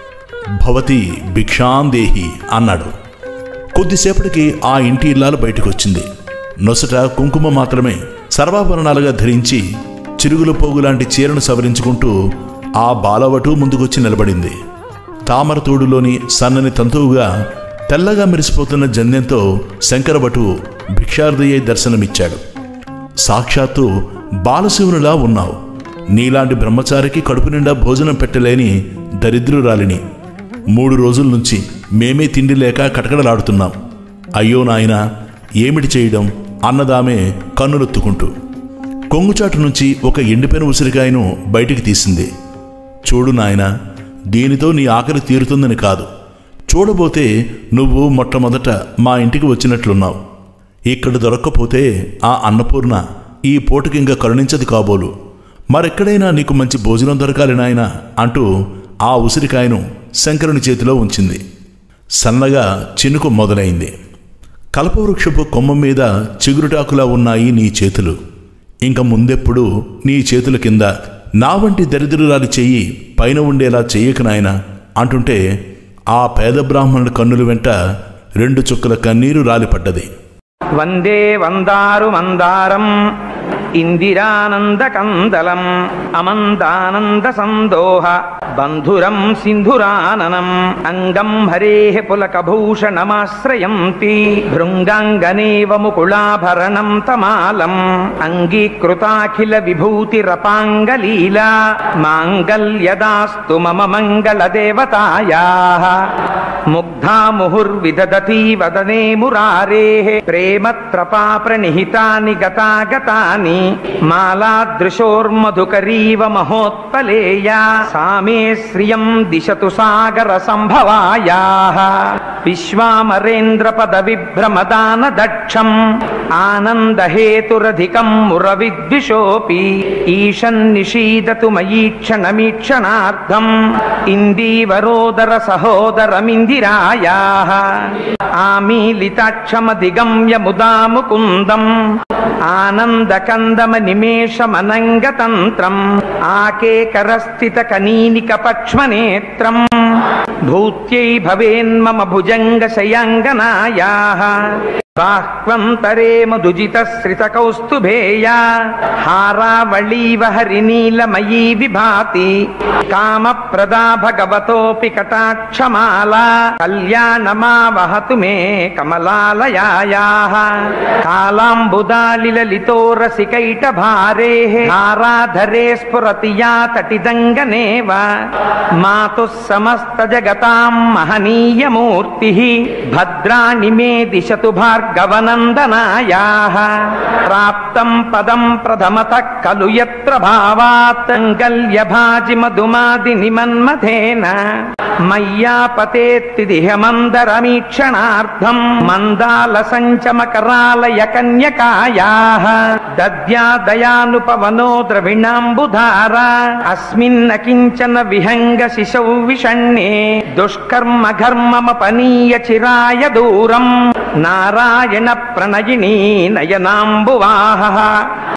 భవతి భిక్షాందేహి అన్నాడు కొద్దిసేపటికి ఆ ఇంటి ఇల్లాలు బయటకొచ్చింది నొసట కుంకుమ మాత్రమే సర్వాభరణాలుగా ధరించి చిరుగుల పోగు లాంటి చీరను సవరించుకుంటూ ఆ బాలవటు ముందుకొచ్చి నిలబడింది తామరతోడులోని సన్నని తంతువుగా తెల్లగా మెరిసిపోతున్న జంధ్యంతో శంకరభటు భిక్షార్థయ్యే దర్శనమిచ్చాడు సాక్షాత్తు బాలశివునిలా ఉన్నావు నీలాంటి బ్రహ్మచారికి కడుపు నిండా భోజనం పెట్టలేని దరిద్రురాలిని మూడు రోజుల నుంచి మేమే తిండి లేక కటకడలాడుతున్నాం అయ్యో నాయనా ఏమిటి చేయడం అన్నదామే కన్నులొత్తుకుంటూ కొంగుచాటు నుంచి ఒక ఎండిపోయిన ఉసిరికాయను బయటికి తీసింది చూడు నాయనా దీనితో నీ ఆకలి తీరుతుందని కాదు చూడబోతే నువ్వు మొట్టమొదట మా ఇంటికి వచ్చినట్లున్నావు ఇక్కడ దొరక్కపోతే ఆ అన్నపూర్ణ ఈ పూటకింక కరుణించదు కాబోలు మరెక్కడైనా నీకు మంచి భోజనం దొరకాలి నాయనా అంటూ ఆ ఉసిరికాయను శంకరుని చేతిలో ఉంచింది సన్నగా చినుకు మొదలైంది కల్పవృక్షపు కొమ్మ మీద చిగురుటాకులా ఉన్నాయి నీ చేతులు ఇంక ముందెప్పుడు నీ చేతుల కింద నా వంటి దరిద్రురాలి చెయ్యి పైన ఉండేలా చెయ్యక నాయనా అంటుంటే ఆ పేద బ్రాహ్మణుడి కన్నుల వెంట రెండు చుక్కల కన్నీరు రాలిపడ్డది వందే వందారు మందారం ఇందిరానందకందలం అమందానంద సందోహ బంధురం సింధురాననం అంగం హరే పులకభూషణమాశ్రయంతి భృంగాంగనేవ ముకుళాభరణం తమాలం అంగీకృతాఖిల విభూతిరపాంగలీలా మాంగల్యదాస్తు మమ మంగళదేవతాయా ముగ్ధా ముహుర్విదధతి వదనే మురారే ప్రేమత్రపా ప్రణిహితాని గతాగతాని మాలాదృశోర్మధుకరీవ మహోత్పలేయా సామే శ్రియం దిశతు సాగర సంభవాయా విశ్వామరేంద్ర పద విభ్రమదాన దక్షం ఆనందహేతురధికం మురవిద్విషోపి ఈశన్నిషీదతు మయీక్షణమీక్షణార్థం ఇందీవరోదర సహోదరమిందిరాయా ఆమీలితాక్షమధిగమ్య ముదా ముకుందం ఆనందకందమ నిమేషమనంగతంత్రం ఆకేకరస్థిత కనీనిక పక్ష్మనేత్రం భూత్యై భవేన్మమ భుజంగ శయాంగనాయా బాహ్వంతరే మధుజిత శ్రిత కౌస్తుభేయా హారావళీవ హరినీలమయీ విభాతి కామప్రదా భగవతోపి కటాక్షమాలా కళ్యాణమావహతు మే కమలాలయాయా కాలాంబుదాలిలలితో రసికైట భారే హారాధరే స్ఫురతి యా తటిదంగనేవ మాతుः సమస్త జగతాం మహనీయమూర్తి భద్రాణి మే దిశతు భార్గవనందనాయా ప్రాప్తం పదం ప్రథమత ఖలు యత్ర భావాత్ కల్యభాజి మధుమాది నిమన్మథేన మయ్యాపతేత్తిదిహ మందరమీక్షణార్థం మందాల సంచమకరాలయ కన్యకాయా దద్యా దయానుపవనో ద్రవిణాంబుధార అస్మిన్న కించన విహంగ శిశౌ విషణ్ణే దుష్కర్మ ఘర్మమపనీయ చిరాయ దూరం నారాయణ ప్రణయినీ నయనాంబువాహ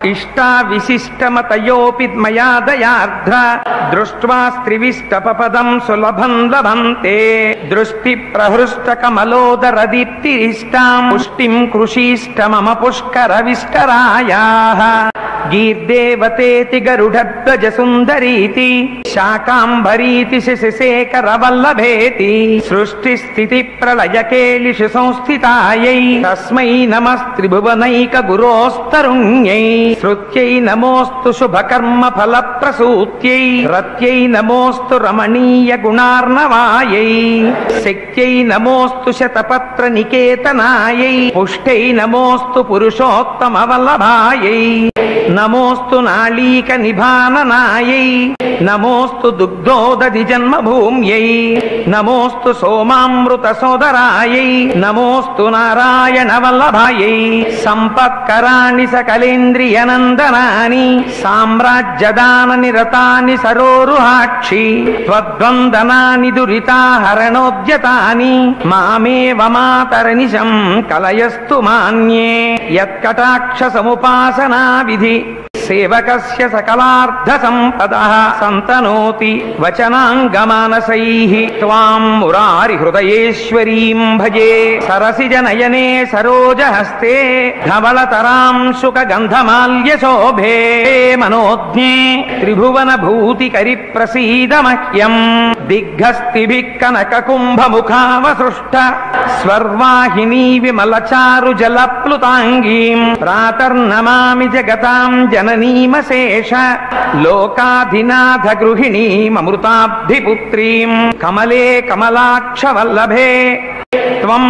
ఇష్టా విశిష్టమతయోపి మయా దయార్ధ దృష్ట్వా స్త్రివిష్టపదం సులభం లభంతే దృష్టి ప్రహృష్ట కమలోదర దీప్తిరిష్టాం పుష్టిం కృషీష్ట మమ పుష్కర విష్టరాయాః గీర్దేవతేతి గరుడధ్వజ సుందరీతి శాకాంబరీతి శశిశేఖర వల్లభేతి సృష్టి స్థితి ప్రళయ కేళిషు సంస్థితాయై తస్మై నమస్త్రిభువనైక గురోస్తరుణ్యై శృత్యై నమోస్తు శుభకర్మ ఫల ప్రసూత్యై రత్యై నమోస్తు రమణీయ గుణార్ణవాయై శక్త్యై నమోస్తు శతపత్ర నికేతనాయై పుష్టై నమోస్తు పురుషోత్తమ వల్లభాయై నమోస్తు నాళీక నిభాననాయై నమోస్తు దుగ్ధోదధి జన్మభూమ్యై నమోస్తు సోమామృత సోదరాయై నమోస్తు నారాయణ వల్లభాయై సంపత్కరాణి సకలేంద్రియనందనాని సామ్రాజ్యదాన నిరతాని సరోరుహాక్షి త్వద్వందనాని దురితాహరణోద్యతాని మామేవ మాతరనిశం కలయస్తు మాన్యే యత్కటాక్ష సముపాసనా విధి సేవకస్య సకలార్థ సంపద సంతనోతి వచనాంగమానసై త్వాం మురారి హృదయేశ్వరీం భజే సరసిజ నయనే సరోజహస్తే ధవళతరాం శుక గంధమాల్య శోభే మనోజ్ఞే త్రిభువన భూతికరి ప్రసీద మహ్యం దిగ్గస్తిభిః కనక కుంభముఖావసృష్ట స్వర్వాహినీ విమలచారు జలప్లుతాంగీం ప్రాతర్నమామి జగతాం జననీమశేష లోకాధినాథ గృహిణీమృతాబ్ధిపుత్రీం కమలే కమలాక్ష వల్లభే త్వం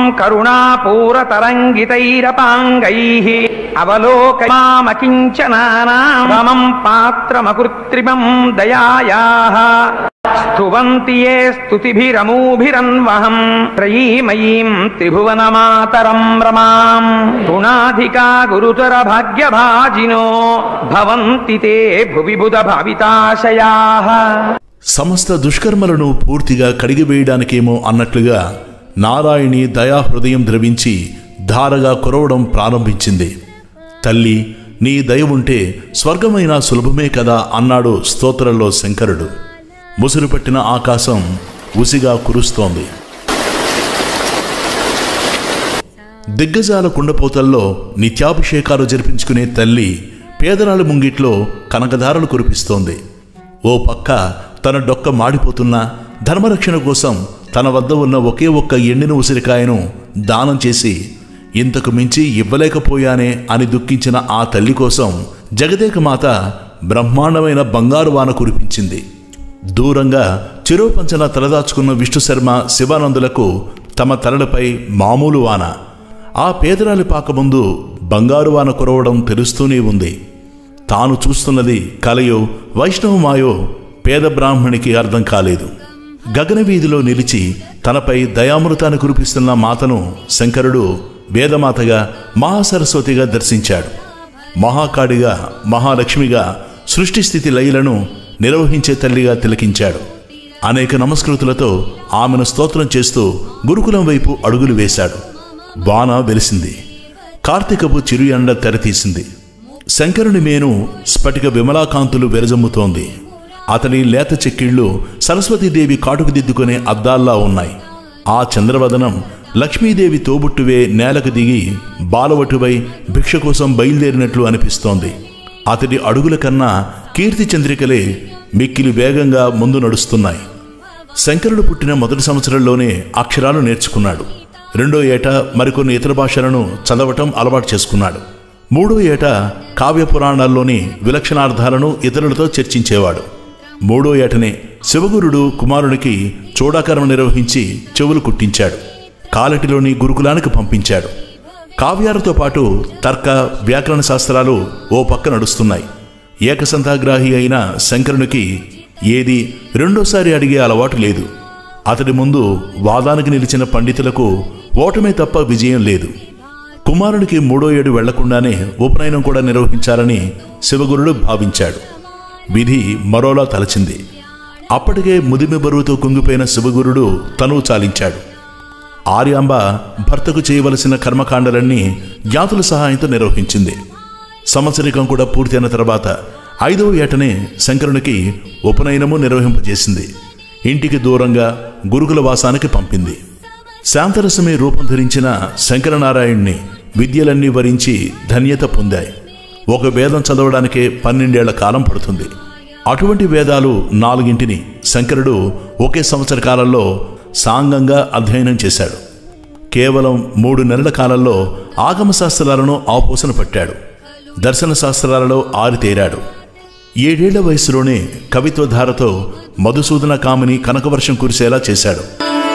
కరుణాపూరతరంగితైరపాంగైః అవలోకమామకించనానామం పాత్రమకృత్రిమం దయాయాः స్తువంతి ఏ స్తుతిభిరమూభిరన్వహం త్రయీమయీం త్రిభువనమాతరం రమాం గుణాధికా గురుతర భాగ్యభాజినో భవంతి తే భువి బుధ భావితాశయాః సమస్త దుష్కర్మలను పూర్తిగా కడిగివేయడానికేమో అన్నట్లుగా నారాయణి దయాహృదయం ద్రవించి ధారగా కురవడం ప్రారంభించింది తల్లి నీ దయ ఉంటే స్వర్గమైనా సులభమే కదా అన్నాడు స్తోత్రంలో శంకరుడు ముసురు పట్టిన ఆకాశం ఉసిగా కురుస్తోంది దిగ్గజాల కుండపోతల్లో నిత్యాభిషేకాలు జరిపించుకునే తల్లి పేదరాళ్ళ ముంగిట్లో కనకధారలు కురిపిస్తోంది ఓ పక్క తన డొక్క మాడిపోతున్నా ధర్మరక్షణ కోసం తన వద్ద ఉన్న ఒకే ఒక్క ఎండిన ఉసిరికాయను దానం చేసి ఇంతకు మించి ఇవ్వలేకపోయానే అని దుఃఖించిన ఆ తల్లి కోసం జగదేక మాత బ్రహ్మాండమైన బంగారు వాన కురిపించింది దూరంగా చిరోపంచన తలదాచుకున్న విష్ణు శర్మ శివానందులకు తమ తలలపై మామూలు వాన ఆ పేదరాలి పాక ముందు బంగారు వాన కురవడం తెలుస్తూనే ఉంది తాను చూస్తున్నది కలయో వైష్ణవమాయో పేద బ్రాహ్మణికి అర్థం కాలేదు గగన వీధిలో నిలిచి తనపై దయామృతాన్ని కురిపిస్తున్న మాతను శంకరుడు వేదమాతగా మహాసరస్వతిగా దర్శించాడు మహాకాడిగా మహాలక్ష్మిగా సృష్టి స్థితి లయలను నిర్వహించే తల్లిగా తిలకించాడు అనేక నమస్కృతులతో ఆమెను స్తోత్రం చేస్తూ గురుకులం వైపు అడుగులు వేశాడు వాన వెలిసింది కార్తీకపు చిరు ఎండ తెరతీసింది శంకరుని మేను స్ఫటిక విమలాకాంతులు వెరజమ్ముతోంది అతని లేత చెక్కిళ్ళు సరస్వతీదేవి కాటుకు దిద్దుకునే అద్దాల్లా ఉన్నాయి ఆ చంద్రవదనం లక్ష్మీదేవి తోబుట్టువే నేలకు దిగి బాలవటువై భిక్ష కోసం బయలుదేరినట్లు అనిపిస్తోంది అతడి అడుగుల కన్నా కీర్తి చంద్రికలే మిక్కిలి వేగంగా ముందు నడుస్తున్నాయి శంకరుడు పుట్టిన మొదటి సంవత్సరంలోనే అక్షరాలు నేర్చుకున్నాడు రెండో ఏట మరికొన్ని ఇతర భాషలను చదవటం అలవాటు చేసుకున్నాడు మూడో ఏట కావ్య పురాణాల్లోని విలక్షణార్థాలను ఇతరులతో చర్చించేవాడు మూడో ఏటనే శివగురుడు కుమారునికి చూడాకరం నిర్వహించి చెవులు కుట్టించాడు కాలటిలోని గురుకులానికి పంపించాడు కావ్యాలతో పాటు తర్క వ్యాకరణ శాస్త్రాలు ఓ పక్క నడుస్తున్నాయి ఏకసంతాగ్రాహి అయిన శంకరునికి ఏది రెండోసారి అడిగే అలవాటు లేదు అతడి ముందు వాదానికి నిలిచిన పండితులకు ఓటమే తప్ప విజయం లేదు కుమారునికి మూడో ఏడు వెళ్లకుండానే ఉపనయనం కూడా నిర్వహించాలని శివగురుడు భావించాడు విధి మరోలా తలచింది అప్పటికే ముదిమి బరువుతో కుంగిపోయిన శివగురుడు తనువు చాలించాడు ఆర్యాంబ భర్తకు చేయవలసిన కర్మకాండలన్నీ జ్ఞాతుల సహాయంతో నిర్వహించింది సంవత్సరికం కూడా పూర్తయిన తర్వాత ఐదవ ఏటనే శంకరునికి ఉపనయనము నిర్వహింపజేసింది ఇంటికి దూరంగా గురుకుల వాసానికి పంపింది శాంతరసమే రూపం ధరించిన శంకరనారాయణ్ణి విద్యలన్నీ వరించి ధన్యత పొందాయి ఒక వేదం చదవడానికే పన్నెండేళ్ల కాలం పడుతుంది అటువంటి వేదాలు నాలుగింటిని శంకరుడు ఒకే సంవత్సర కాలంలో సాంగంగా అధ్యయనం చేశాడు కేవలం మూడు నెలల కాలంలో ఆగమ శాస్త్రాలను ఆపోసన పట్టాడు దర్శన శాస్త్రాలలో ఆరితేరాడు ఏడేళ్ల వయసులోనే కవిత్వధారతో మధుసూదన కామిని కనకవర్షం కురిసేలా చేశాడు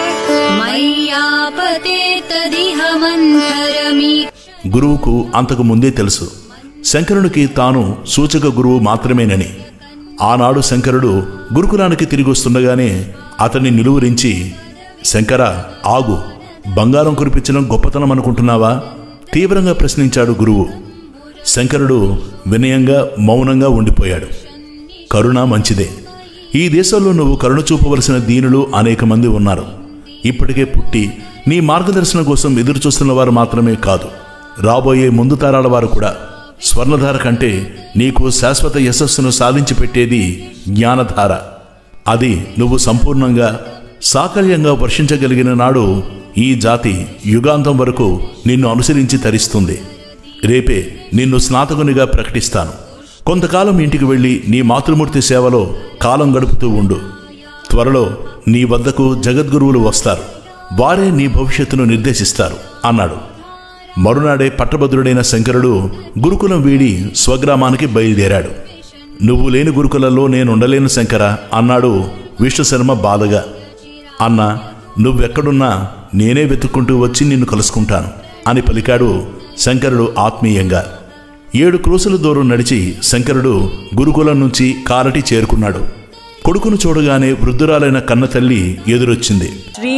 मय्यापतेतदिह मन्थरमी గురువుకు అంతకు ముందే తెలుసు శంకరునికి తాను సూచక గురువు మాత్రమేనని ఆనాడు శంకరుడు గురుకులానికి తిరిగి వస్తుండగానే అతన్ని నిలువరించి శంకర ఆగు బంగారం కురిపించడం గొప్పతనం అనుకుంటున్నావా తీవ్రంగా ప్రశ్నించాడు గురువు శంకరుడు వినయంగా మౌనంగా ఉండిపోయాడు కరుణ మంచిదే ఈ దేశంలో నువ్వు కరుణ చూపవలసిన దీనులు అనేక మంది ఉన్నారు ఇప్పటికే పుట్టి నీ మార్గదర్శనం కోసం ఎదురు చూస్తున్న వారు మాత్రమే కాదు రాబోయే ముందు తరాల వారు కూడా స్వర్ణధార కంటే నీకు శాశ్వత యశస్సును సాధించి పెట్టేది జ్ఞానధార అది నువ్వు సంపూర్ణంగా సాకల్యంగా వర్షించగలిగిన నాడు ఈ జాతి యుగాంతం వరకు నిన్ను అనుసరించి తరిస్తుంది రేపే నిన్ను స్నాతకునిగా ప్రకటిస్తాను కొంతకాలం ఇంటికి వెళ్ళి నీ మాతృమూర్తి సేవలో కాలం గడుపుతూ ఉండు త్వరలో నీ వద్దకు జగద్గురువులు వస్తారు వారే నీ భవిష్యత్తును నిర్దేశిస్తారు అన్నాడు మరునాడే పట్టభద్రుడైన శంకరుడు గురుకులం వీడి స్వగ్రామానికి బయలుదేరాడు నువ్వు లేని గురుకులంలో నేనుండలేను శంకర అన్నాడు విష్ణుశర్మ బాధగా అన్న నువ్వెక్కడున్నా నేనే వెతుక్కుంటూ వచ్చి నిన్ను కలుసుకుంటాను అని పలికాడు శంకరుడు ఆత్మీయంగా ఏడు క్రోసుల దూరం నడిచి శంకరుడు గురుకులం నుంచి కారటి చేరుకున్నాడు కొడుకును చూడగానే వృద్ధురాలైన కన్నతల్లి ఎదురొచ్చింది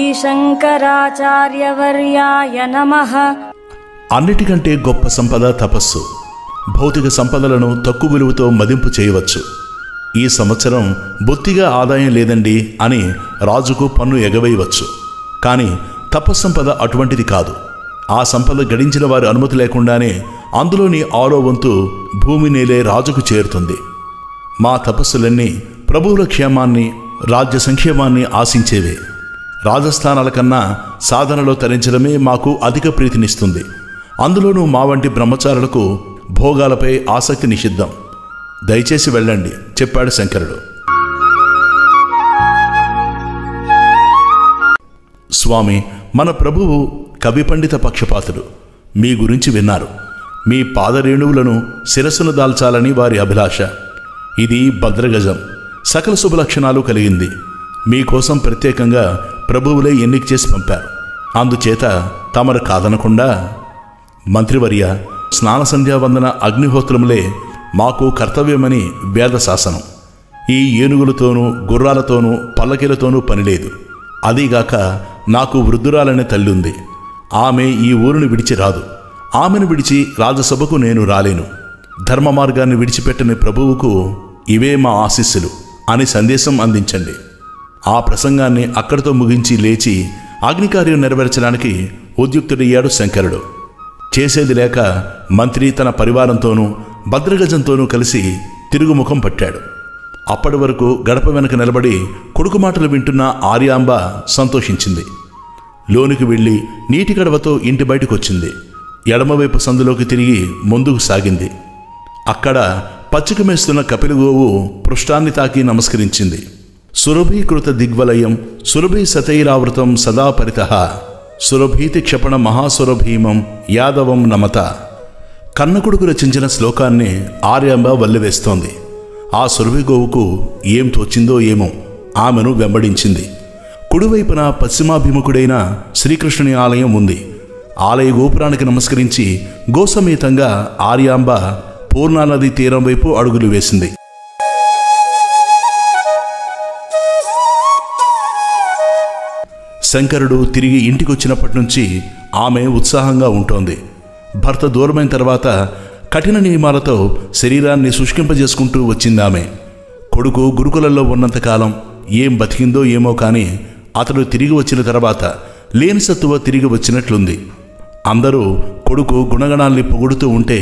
श्रीशङ्कराचार्यवर्याय नमः అన్నిటికంటే గొప్ప సంపద తపస్సు భౌతిక సంపదలను తక్కువ విలువతో మదింపు చేయవచ్చు ఈ సంవత్సరం బొత్తిగా ఆదాయం లేదండి అని రాజుకు పన్ను ఎగవేయవచ్చు కానీ తపస్సంపద అటువంటిది కాదు ఆ సంపద గడించిన వారి అనుమతి లేకుండానే అందులోని ఆరో వంతు భూమి నేలే రాజుకు చేరుతుంది మా తపస్సులన్నీ ప్రభువుల క్షేమాన్ని రాజ్య సంక్షేమాన్ని ఆశించేవే రాజస్థానాల కన్నా సాధనలో తరించడమే మాకు అధిక ప్రీతినిస్తుంది అందులోనూ మా వంటి బ్రహ్మచారులకు భోగాలపై ఆసక్తి నిషిద్ధం దయచేసి వెళ్ళండి చెప్పాడు శంకరుడు స్వామి మన ప్రభువు కవి పండిత పక్షపాతుడు మీ గురించి విన్నారు మీ పాదరేణువులను శిరస్సును దాల్చాలని వారి అభిలాష ఇది భద్రగజం సకల శుభలక్షణాలు కలిగింది మీకోసం ప్రత్యేకంగా ప్రభువులే ఎన్నిక చేసి పంపారు అందుచేత తమరు కాదనకుండా మంత్రివర్య స్నాన సంధ్యావందన అగ్నిహోత్రములే మాకు కర్తవ్యమని వేద శాసనం ఈ ఏనుగులతోనూ గుర్రాలతోనూ పల్లకీలతోనూ పనిలేదు అదీగాక నాకు వృద్ధురాలనే తల్లుంది ఆమె ఈ ఊరుని విడిచి రాదు ఆమెను విడిచి రాజసభకు నేను రాలేను ధర్మ మార్గాన్ని విడిచిపెట్టని ప్రభువుకు ఇవే మా ఆశీస్సులు అని సందేశం అందించండి ఆ ప్రసంగాన్ని అక్కడితో ముగించి లేచి అగ్నికార్యం నెరవేర్చడానికి ఉద్యుక్తుడయ్యాడు శంకరుడు చేసేది లేక మంత్రి తన పరివారంతోనూ భద్రగజంతోనూ కలిసి తిరుగుముఖం పట్టాడు అప్పటి వరకు గడప వెనక నిలబడి కొడుకు మాటలు వింటున్న ఆర్యాంబ సంతోషించింది లోనికి వెళ్ళి నీటి గడవతో ఇంటి బయటకొచ్చింది ఎడమవైపు సందులోకి తిరిగి ముందుకు సాగింది అక్కడ పచ్చిక మేస్తున్న కపిలగోవు పృష్ఠాన్ని తాకి నమస్కరించింది సురభీకృత దిగ్వలయం సురభి సతైరావృతం సదా పరిత సురభీతి క్షపణ మహాసురభీమం యాదవం నమత కన్నకొడుకు రచించిన శ్లోకాన్ని ఆర్యాంబ వల్లివేస్తోంది ఆ సురభిగోవుకు ఏం తోచిందో ఏమో ఆమెను వెంబడించింది కుడివైపున పశ్చిమాభిముఖుడైన శ్రీకృష్ణుని ఆలయం ఉంది ఆలయ గోపురానికి నమస్కరించి గోసమేతంగా ఆర్యాంబ పూర్ణానది తీరం వైపు అడుగులు వేసింది శంకరుడు తిరిగి ఇంటికొచ్చినప్పటి నుంచి ఆమె ఉత్సాహంగా ఉంటోంది భర్త దూరమైన తర్వాత కఠిన నియమాలతో శరీరాన్ని శుష్కింపజేసుకుంటూ వచ్చింది ఆమె కొడుకు గురుకులంలో ఉన్నంతకాలం ఏం బతికిందో ఏమో కానీ అతడు తిరిగి వచ్చిన తర్వాత లేని సత్తువ తిరిగి వచ్చినట్లుంది అందరూ కొడుకు గుణగణాల్ని పొగుడుతూ ఉంటే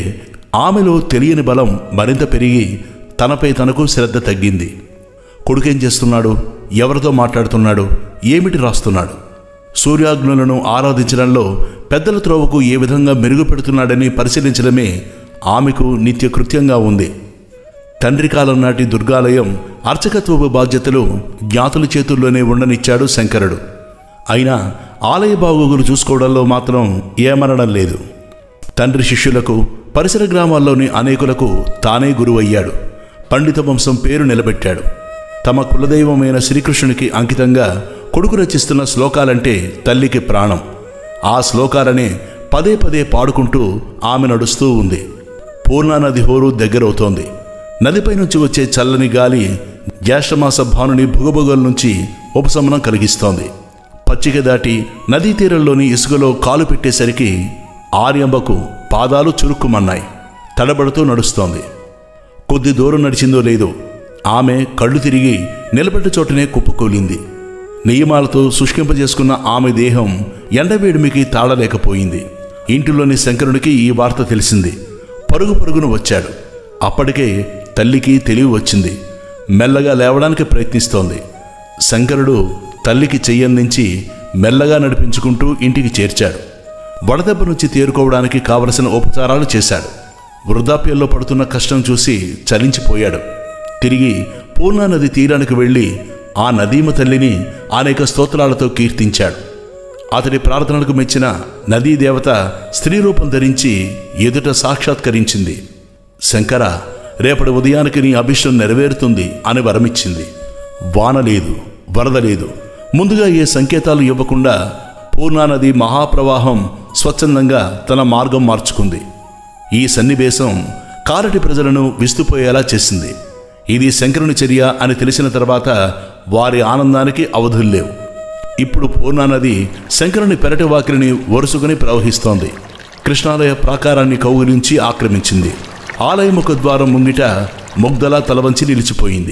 ఆమెలో తెలియని బలం మరింత పెరిగి తనపై తనకు శ్రద్ధ తగ్గింది కొడుకేం చేస్తున్నాడు ఎవరితో మాట్లాడుతున్నాడు ఏమిటి రాస్తున్నాడు సూర్యాగ్నులను ఆరాధించడంలో పెద్దల త్రోవకు ఏ విధంగా మెరుగుపెడుతున్నాడని పరిశీలించడమే ఆమెకు నిత్యకృత్యంగా ఉంది తండ్రి కాలం నాటి దుర్గాలయం అర్చకత్వపు బాధ్యతలు జ్ఞాతుల చేతుల్లోనే ఉండనిచ్చాడు శంకరుడు అయినా ఆలయ బాగోగులు చూసుకోవడంలో మాత్రం ఏమనడం లేదు తండ్రి శిష్యులకు పరిసర గ్రామాల్లోని అనేకులకు తానే గురువయ్యాడు పండిత వంశం పేరు నిలబెట్టాడు తమ కులదైవమైన శ్రీకృష్ణునికి అంకితంగా కొడుకు రచిస్తున్న శ్లోకాలంటే తల్లికి ప్రాణం ఆ శ్లోకాలనే పదే పదే పాడుకుంటూ ఆమె నడుస్తూ ఉంది పూర్ణానది హోరు దగ్గరవుతోంది నదిపై నుంచి వచ్చే చల్లని గాలి జ్యేష్ఠమాస భానుని భుగభుగల నుంచి ఉపశమనం కలిగిస్తోంది పచ్చిక దాటి నదీ తీరంలోని ఇసుకలో కాలు పెట్టేసరికి ఆర్యంబకు పాదాలు చురుక్కుమన్నాయి తడబడుతూ నడుస్తోంది కొద్ది దూరం నడిచిందో లేదో ఆమె కళ్ళు తిరిగి నిలబడ్డ చోటనే కుప్పకూలింది నియమాలతో శుష్కింపజేసుకున్న ఆమె దేహం ఎండవేడిమికి తాళలేకపోయింది ఇంటిలోని శంకరునికి ఈ వార్త తెలిసింది పరుగు పరుగున వచ్చాడు అప్పటికే తల్లికి తెలివి వచ్చింది మెల్లగా లేవడానికి ప్రయత్నిస్తోంది శంకరుడు తల్లికి చెయ్యందించి మెల్లగా నడిపించుకుంటూ ఇంటికి చేర్చాడు వడదెబ్బ నుంచి తేరుకోవడానికి కావలసిన ఉపచారాలు చేశాడు వృద్ధాప్యంలో పడుతున్న కష్టం చూసి చలించిపోయాడు తిరిగి పూర్ణా నది తీరానికి వెళ్ళి ఆ నదీమ తల్లిని అనేక స్తోత్రాలతో కీర్తించాడు అతడి ప్రార్థనలకు మెచ్చిన నదీ దేవత స్త్రీ రూపం ధరించి ఎదుట సాక్షాత్కరించింది శంకర రేపటి ఉదయానికి నీ అభిష్టం నెరవేరుతుంది అని వరమిచ్చింది వాన లేదు వరద లేదు ముందుగా ఏ సంకేతాలు ఇవ్వకుండా పూర్ణానది మహాప్రవాహం స్వచ్ఛందంగా తన మార్గం మార్చుకుంది ఈ సన్నివేశం కారటి ప్రజలను విస్తుపోయేలా చేసింది ఇది శంకరుని చర్య అని తెలిసిన తర్వాత వారి ఆనందానికి అవధుల్లేవు ఇప్పుడు పూర్ణానది శంకరుని పెరటి వాకిలిని వరుసుకుని ప్రవహిస్తోంది కృష్ణాలయ ప్రాకారాన్ని కౌగిలించి ఆక్రమించింది ఆలయముఖ ద్వారం ముంగిట ముగ్ధలా తలవంచి నిలిచిపోయింది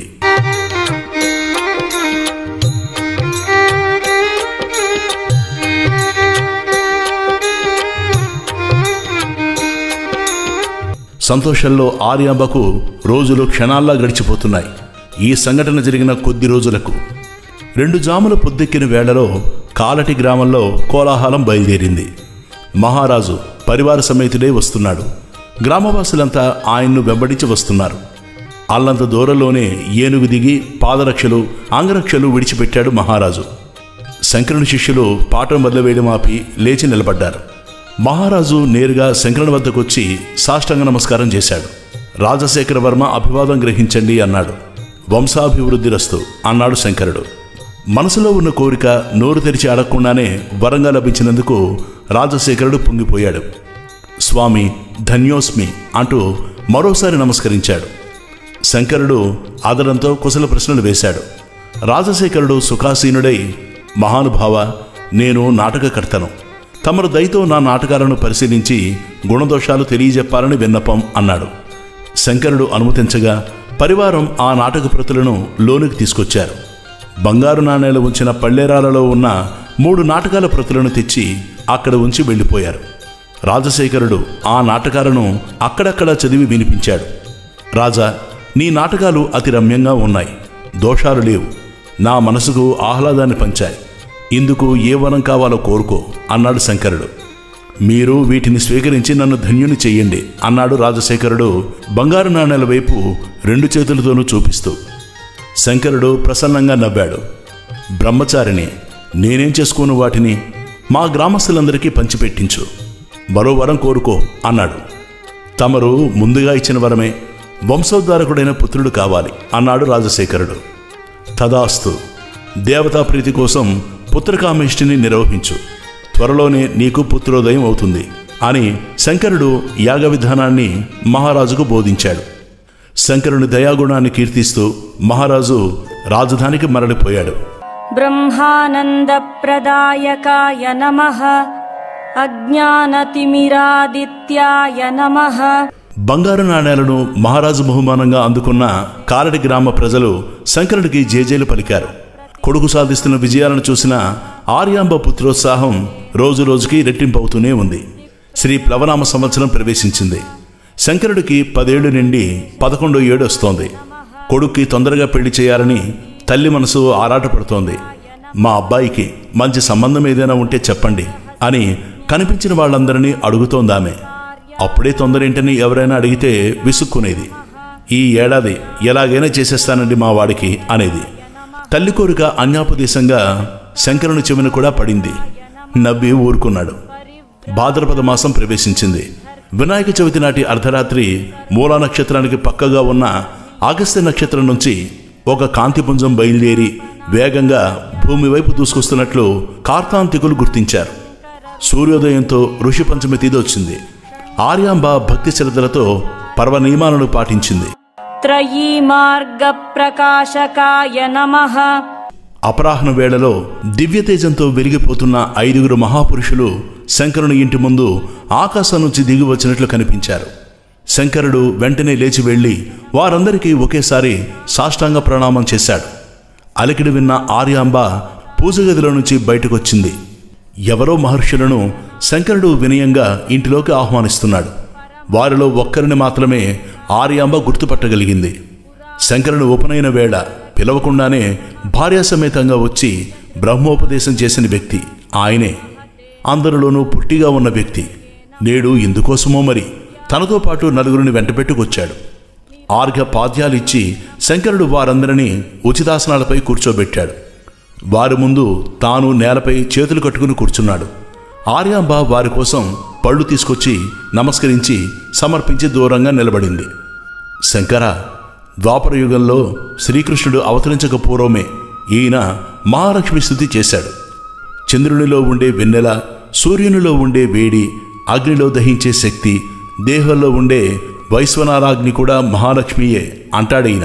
సంతోషంలో ఆర్యాంబకు రోజులు క్షణాల్లా గడిచిపోతున్నాయి ఈ సంఘటన జరిగిన కొద్ది రోజులకు రెండు జాముల పొద్దెక్కిన వేళలో కాలటి గ్రామంలో కోలాహలం బయలుదేరింది మహారాజు పరివార సమేతుడే వస్తున్నాడు గ్రామవాసులంతా ఆయన్ను వెంబడించి వస్తున్నారు అల్లంత దూరంలోనే ఏనుగు దిగి పాదరక్షలు అంగరక్షలు విడిచిపెట్టాడు మహారాజు శంకరుని శిష్యులు పాఠం వదిలివేయడం ఆపి లేచి నిలబడ్డారు మహారాజు నేరుగా శంకరుని వద్దకొచ్చి సాష్టాంగ నమస్కారం చేశాడు రాజశేఖర వర్మ అభివాదం గ్రహించండి అన్నాడు వంశాభివృద్ధిరస్తు అన్నాడు శంకరుడు మనసులో ఉన్న కోరిక నోరు తెరిచి అడగకుండానే వరంగా లభించినందుకు రాజశేఖరుడు పొంగిపోయాడు స్వామి ధన్యోస్మి అంటూ మరోసారి నమస్కరించాడు శంకరుడు ఆదరంతో కుశల ప్రశ్నలు వేశాడు రాజశేఖరుడు సుఖాసీనుడై మహానుభావ నేను నాటకకర్తను తమరు దయతో నా నాటకాలను పరిశీలించి గుణదోషాలు తెలియజెప్పాలని విన్నపం అన్నాడు శంకరుడు అనుమతించగా పరివారం ఆ నాటక ప్రతులను లోనికి తీసుకొచ్చారు బంగారు నాణేలు ఉంచిన పళ్ళేరాలలో ఉన్న మూడు నాటకాల ప్రతులను తెచ్చి అక్కడ ఉంచి వెళ్ళిపోయారు రాజశేఖరుడు ఆ నాటకాలను అక్కడక్కడ చదివి వినిపించాడు రాజా నీ నాటకాలు అతి రమ్యంగా ఉన్నాయి దోషాలు లేవు నా మనసుకు ఆహ్లాదాన్ని పంచాయి ఇందుకు ఏ వరం కావాలో కోరుకో అన్నాడు శంకరుడు మీరు వీటిని స్వీకరించి నన్ను ధన్యుని చెయ్యండి అన్నాడు రాజశేఖరుడు బంగారు నాణేల వైపు రెండు చేతులతోనూ చూపిస్తూ శంకరుడు ప్రసన్నంగా నవ్వాడు బ్రహ్మచారిని నేనేం చేసుకోను వాటిని మా గ్రామస్తులందరికీ పంచిపెట్టించు మరో వరం కోరుకో అన్నాడు తమరు ముందుగా ఇచ్చిన వరమే వంశోద్ధారకుడైన పుత్రుడు కావాలి అన్నాడు రాజశేఖరుడు తదాస్తు దేవతా ప్రీతి కోసం పుత్రకామేష్టిని నిర్వహించు త్వరలోనే నీకు పుత్రోదయం అవుతుంది అని శంకరుడు యాగ విధానాన్ని మహారాజుకు బోధించాడు శంకరుని దయాగుణాన్ని కీర్తిస్తూ మహారాజు రాజధానికి మరలిపోయాడు ब्रह्मानन्दप्रदायकाय नमः अज्ञानतिमिरादित्याय नमः బంగారు నాణేలను మహారాజు బహుమానంగా అందుకున్న కారడి గ్రామ ప్రజలు శంకరుడికి జేజేలు పలికారు కొడుకు సాధిస్తున్న విజయాలను చూసిన ఆర్యాంబ పుత్రోత్సాహం రోజు రోజుకి రెట్టింపవుతూనే ఉంది శ్రీ ప్లవనామ సంవత్సరం ప్రవేశించింది శంకరుడికి పదేళ్లు నిండి పదకొండో ఏడు వస్తోంది కొడుక్కి తొందరగా పెళ్లి చేయాలని తల్లి మనసు ఆరాటపడుతోంది మా అబ్బాయికి మంచి సంబంధం ఏదైనా ఉంటే చెప్పండి అని కనిపించిన వాళ్ళందరినీ అడుగుతోందామె అప్పుడే తొందరేంటని ఎవరైనా అడిగితే విసుక్కునేది ఈ ఏడాది ఎలాగైనా చేసేస్తానండి మా వాడికి అనేది తల్లి కోరిక అన్యాపదేశంగా శంకరుని చెవిన కూడా పడింది నవ్వి ఊరుకున్నాడు భాద్రపద మాసం ప్రవేశించింది వినాయక చవితి నాటి అర్ధరాత్రి మూలా నక్షత్రానికి పక్కగా ఉన్న ఆగస్త్య నక్షత్రం నుంచి ఒక కాంతిపుంజం బయలుదేరి వేగంగా భూమి వైపు దూసుకొస్తున్నట్లు కార్తాంతికులు గుర్తించారు సూర్యోదయంతో ఋషి పంచమి తిథి వచ్చింది ఆర్యాంబ భక్తి శ్రద్ధలతో పర్వ నియమాలను పాటించింది త్రయీ మార్గ ప్రకాశకాయ నమః అపరాహ్న వేళలో దివ్యతేజంతో వెలిగిపోతున్న ఐదుగురు మహాపురుషులు శంకరుని ఇంటి ముందు ఆకాశం నుంచి దిగి వచ్చినట్లు కనిపించారు శంకరుడు వెంటనే లేచి వెళ్ళి వారందరికీ ఒకేసారి సాష్టాంగ ప్రణామం చేశాడు అలికిడి విన్న ఆర్యాంబ పూజగదిలో నుంచి బయటకొచ్చింది ఎవరో మహర్షులను శంకరుడు వినయంగా ఇంటిలోకి ఆహ్వానిస్తున్నాడు వారిలో ఒక్కరిని మాత్రమే ఆర్యాంబ గుర్తుపట్టగలిగింది శంకరుని ఉపనయన వేళ పిలవకుండానే భార్యాసమేతంగా వచ్చి బ్రహ్మోపదేశం చేసిన వ్యక్తి ఆయనే అందరిలోనూ పుట్టిగా ఉన్న వ్యక్తి నేడు ఎందుకోసమో మరి తనతో పాటు నలుగురిని వెంటబెట్టుకొచ్చాడు ఆర్ఘ పాద్యాలిచ్చి శంకరుడు వారందరినీ ఉచితాసనాలపై కూర్చోబెట్టాడు వారి ముందు తాను నేలపై చేతులు కట్టుకుని కూర్చున్నాడు ఆర్యాంబ వారి కోసం పళ్ళు తీసుకొచ్చి నమస్కరించి సమర్పించి దూరంగా నిలబడింది శంకర ద్వాపర యుగంలో శ్రీకృష్ణుడు అవతరించక పూర్వమే ఈయన మహాలక్ష్మి స్థుతి చేశాడు చంద్రునిలో ఉండే వెన్నెల సూర్యునిలో ఉండే వేడి అగ్నిలో దహించే శక్తి దేహంలో ఉండే వైశ్వనారాగ్ని కూడా మహాలక్ష్మియే అంటాడీయన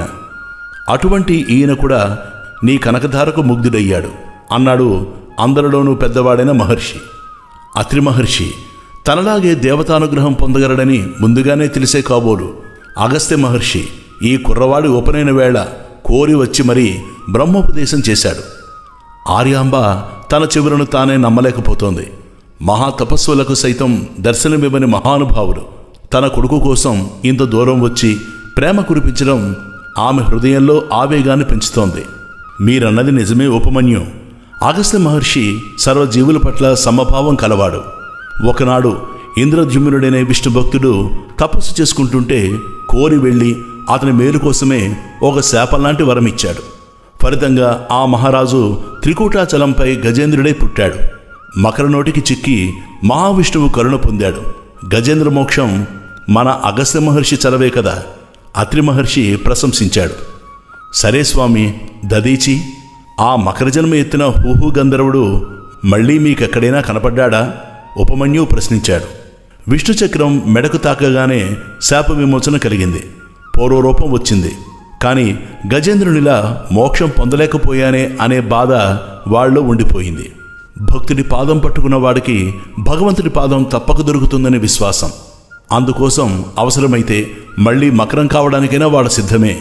అటువంటి ఈయన కూడా నీ కనకధారకు ముగ్ధుడయ్యాడు అన్నాడు అందరిలోనూ పెద్దవాడైన మహర్షి అత్రి మహర్షి తనలాగే దేవతానుగ్రహం పొందగలడని ముందుగానే తెలిసే కాబోలు అగస్త్య మహర్షి ఈ కుర్రవాడి ఉపనయన వేళ కోరి వచ్చి మరీ బ్రహ్మోపదేశం చేశాడు ఆర్యాంబ తన చెవులను తానే నమ్మలేకపోతోంది మహా తపస్సులకు సైతం దర్శనమివ్వని మహానుభావుడు తన కొడుకు కోసం ఇంత దూరం వచ్చి ప్రేమ కురిపించడం ఆమె హృదయంలో ఆవేగాన్ని పెంచుతోంది మీరన్నది నిజమే ఉపమన్యు అగస్త్య మహర్షి సర్వజీవుల పట్ల సమభావం కలవాడు ఒకనాడు ఇంద్రద్యుమ్నుడనే విష్ణు భక్తుడు తపస్సు చేసుకుంటుంటే కోరి వెళ్ళి అతని మేలు కోసమే ఒక శాపంలాంటి వరం ఇచ్చాడు ఫలితంగా ఆ మహారాజు త్రికూటాచలంపై గజేంద్రుడై పుట్టాడు మకర నోటికి చిక్కి మహావిష్ణువు కరుణ పొందాడు గజేంద్ర మోక్షం మన అగస్త్య మహర్షి చలవే కదా అత్రి మహర్షి ప్రశంసించాడు సరే స్వామి దదీచి ఆ మకర జన్మ ఎత్తిన హూహు గంధర్వుడు మళ్ళీ మీకెక్కడైనా కనపడ్డాడా ఉపమన్యు ప్రశ్నించాడు విష్ణు చక్రం మెడకు తాకగానే శాప విమోచన కలిగింది పూర్వరూపం వచ్చింది కానీ గజేంద్రునిలా మోక్షం పొందలేకపోయానే అనే బాధ వాళ్ళలో ఉండిపోయింది భక్తుడి పాదం పట్టుకున్న వాడికి భగవంతుడి పాదం తప్పక దొరుకుతుందనే విశ్వాసం అందుకోసం అవసరమైతే మళ్ళీ మకరం కావడానికైనా వాడు సిద్ధమే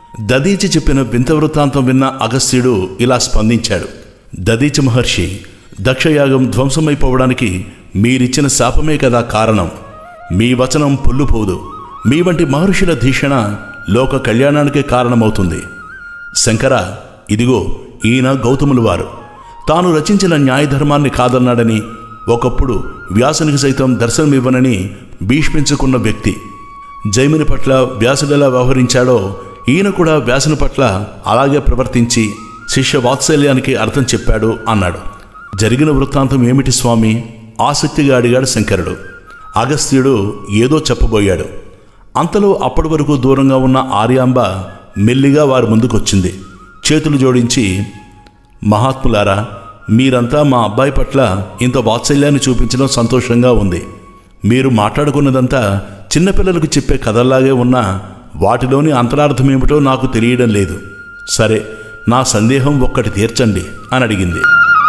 దదీచి చెప్పిన వింత వృత్తాంతం విన్న అగస్త్యుడు ఇలా స్పందించాడు దదీచి మహర్షి దక్షయాగం ధ్వంసమైపోవడానికి మీరిచ్చిన శాపమే కదా కారణం మీ వచనం పొల్లుపోదు మీ వంటి మహర్షుల ధీషణ లోక కళ్యాణానికే కారణమవుతుంది శంకర ఇదిగో ఈయన గౌతములు వారు తాను రచించిన న్యాయధర్మాన్ని కాదన్నాడని ఒకప్పుడు వ్యాసునికి సైతం దర్శనమివ్వనని భీష్మించుకున్న వ్యక్తి జైమిని పట్ల వ్యాసుడెలా వ్యవహరించాడో ఈయన కూడా వ్యాసుని పట్ల అలాగే ప్రవర్తించి శిష్య వాత్సల్యానికి అర్థం చెప్పాడు అన్నాడు జరిగిన వృత్తాంతం ఏమిటి స్వామి ఆసక్తిగా అడిగాడు శంకరుడు అగస్త్యుడు ఏదో చెప్పబోయాడు అంతలో అప్పటి వరకు దూరంగా ఉన్న ఆర్యాంబ మెల్లిగా వారి ముందుకొచ్చింది చేతులు జోడించి మహాత్ములారా మీరంతా మా అబ్బాయి పట్ల ఇంత వాత్సల్యాన్ని చూపించడం సంతోషంగా ఉంది మీరు మాట్లాడుకున్నదంతా చిన్నపిల్లలకు చెప్పే కథల్లాగే ఉన్నా వాటిలోని అంతరార్థం ఏమిటో నాకు తెలియడం లేదు సరే నా సందేహం ఒక్కటి తీర్చండి అని అడిగింది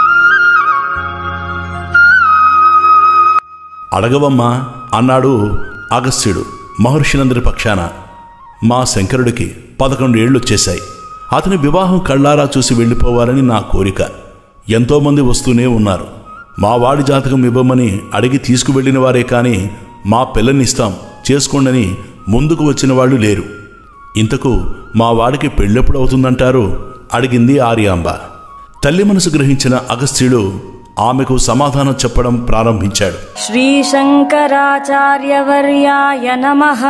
అడగవమ్మా అన్నాడు అగస్త్యుడు మహర్షులందరి పక్షాన మా శంకరుడికి పదకొండు ఏళ్ళు వచ్చేశాయి అతని వివాహం కళ్ళారా చూసి వెళ్ళిపోవాలని నా కోరిక ఎంతోమంది వస్తూనే ఉన్నారు మా వాడి జాతకం ఇవ్వమని అడిగి తీసుకువెళ్ళిన వారే కానీ మా పిల్లనిస్తాం చేసుకోండని ముందుకు వచ్చిన వాళ్ళు లేరు ఇంతకు మా వాడికి పెళ్ళెప్పుడు అవుతుందంటారు అడిగింది ఆర్యాంబ తల్లి మనసు గ్రహించిన అగస్త్యుడు ఆమెకు సమాధానం చెప్పడం ప్రారంభించాడు శ్రీశంకరాచార్యవర్యాయ నమః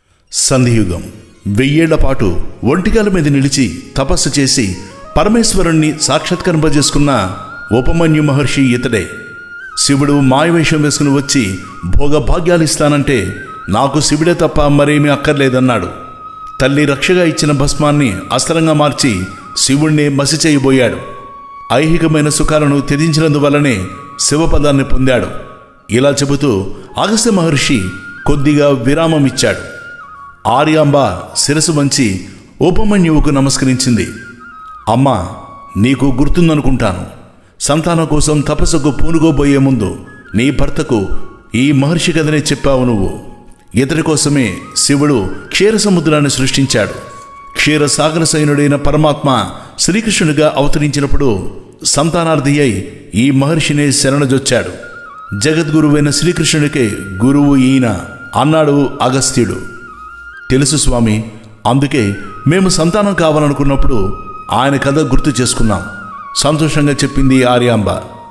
సంధియుగం వెయ్యేళ్ల పాటు ఒంటికాల మీద నిలిచి తపస్సు చేసి పరమేశ్వరుణ్ణి సాక్షాత్కరింపజేసుకున్న ఉపమన్యు మహర్షి ఇతడే శివుడు మాయవేషం వేసుకుని వచ్చి భోగభాగ్యాలు ఇస్తానంటే నాకు శివుడే తప్ప మరేమీ అక్కర్లేదన్నాడు తల్లి రక్షగా ఇచ్చిన భస్మాన్ని అస్త్రంగా మార్చి శివుణ్ణి మసి చేయబోయాడు ఐహికమైన సుఖాలను త్యజించినందువల్లనే శివపదాన్ని పొందాడు ఇలా చెబుతూ అగస్త్య మహర్షి కొద్దిగా విరామం ఇచ్చాడు ఆర్యాంబ శిరసు వంచి ఉపమన్యువుకు నమస్కరించింది అమ్మా నీకు గుర్తుందనుకుంటాను సంతానం కోసం తపస్సుకు పూనుకోబోయే ముందు నీ భర్తకు ఈ మహర్షి కథనే చెప్పావు నువ్వు ఇతడి కోసమే శివుడు క్షీర సముద్రాన్ని సృష్టించాడు క్షీర సాగర సైనుడైన పరమాత్మ శ్రీకృష్ణుడిగా అవతరించినప్పుడు సంతానార్థి అయి ఈ మహర్షిని శరణజొచ్చాడు జగద్గురువైన శ్రీకృష్ణుడికే గురువు ఈయన అన్నాడు అగస్త్యుడు తెలుసు స్వామి అందుకే మేము సంతానం కావాలనుకున్నప్పుడు ఆయన కథ గుర్తు చేసుకున్నాం సంతోషంగా చెప్పింది ఆర్యాంబ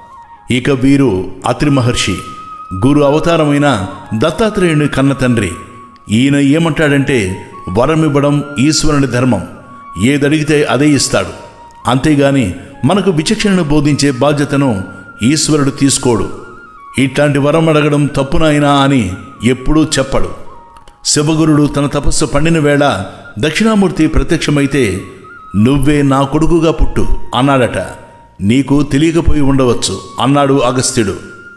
ఇక వీరు అత్రి మహర్షి గురు అవతారమైన దత్తాత్రేయుని కన్న తండ్రి ఈయన ఏమంటాడంటే వరమివ్వడం ఈశ్వరుని ధర్మం ఏదడిగితే అదే ఇస్తాడు అంతేగాని మనకు విచక్షణను బోధించే బాధ్యతను ఈశ్వరుడు తీసుకోడు ఇట్లాంటి వరం అడగడం తప్పునైనా అని ఎప్పుడూ చెప్పడు శివగురుడు తన తపస్సు పండిన వేళ దక్షిణామూర్తి ప్రత్యక్షమైతే నువ్వే నా కొడుకుగా పుట్టు అన్నాడట నీకు తెలియకపోయి ఉండవచ్చు అన్నాడు అగస్త్యుడు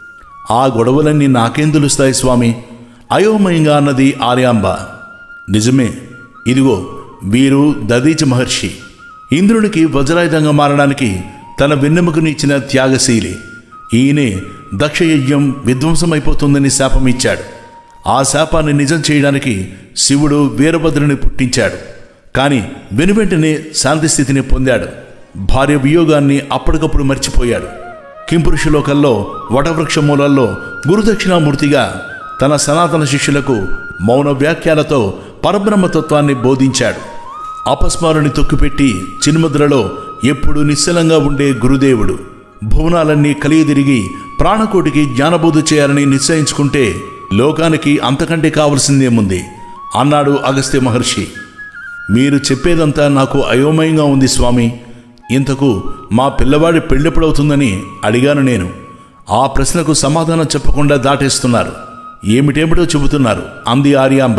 ఆ గొడవలన్నీ నాకేం తెలుస్తాయి స్వామి అయోమయంగా అన్నది ఆర్యాంబ నిజమే ఇదిగో వీరు దదీచ మహర్షి ఇంద్రునికి వజ్రాయుధంగా మారడానికి తన వెన్నెముకనిచ్చిన త్యాగశీలి ఈయనే దక్షయజ్ఞం విధ్వంసమైపోతుందని శాపం ఇచ్చాడు ఆ శాపాన్ని నిజం చేయడానికి శివుడు వీరభద్రుని పుట్టించాడు కానీ వెనువెంటనే శాంతి స్థితిని పొందాడు భార్య వియోగాన్ని అప్పటికప్పుడు మర్చిపోయాడు కింపురుషులోకల్లో వటవృక్ష మూలల్లో గురుదక్షిణామూర్తిగా తన సనాతన శిష్యులకు మౌన వ్యాఖ్యాలతో పరబ్రహ్మతత్వాన్ని బోధించాడు అపస్మారుని తొక్కిపెట్టి చిన్ముద్రలో ఎప్పుడు నిశ్చలంగా ఉండే గురుదేవుడు భువనాలన్నీ కలియదిరిగి ప్రాణకోటికి జ్ఞానబోధ చేయాలని నిశ్చయించుకుంటే లోకానికి అంతకంటే కావలసిందేముంది అన్నాడు అగస్త్య మహర్షి మీరు చెప్పేదంతా నాకు అయోమయంగా ఉంది స్వామి ఇంతకు మా పిల్లవాడి పెళ్ళెప్పుడవుతుందని అడిగాను నేను ఆ ప్రశ్నకు సమాధానం చెప్పకుండా దాటేస్తున్నారు ఏమిటేమిటో చెబుతున్నారు అంది ఆర్యాంబ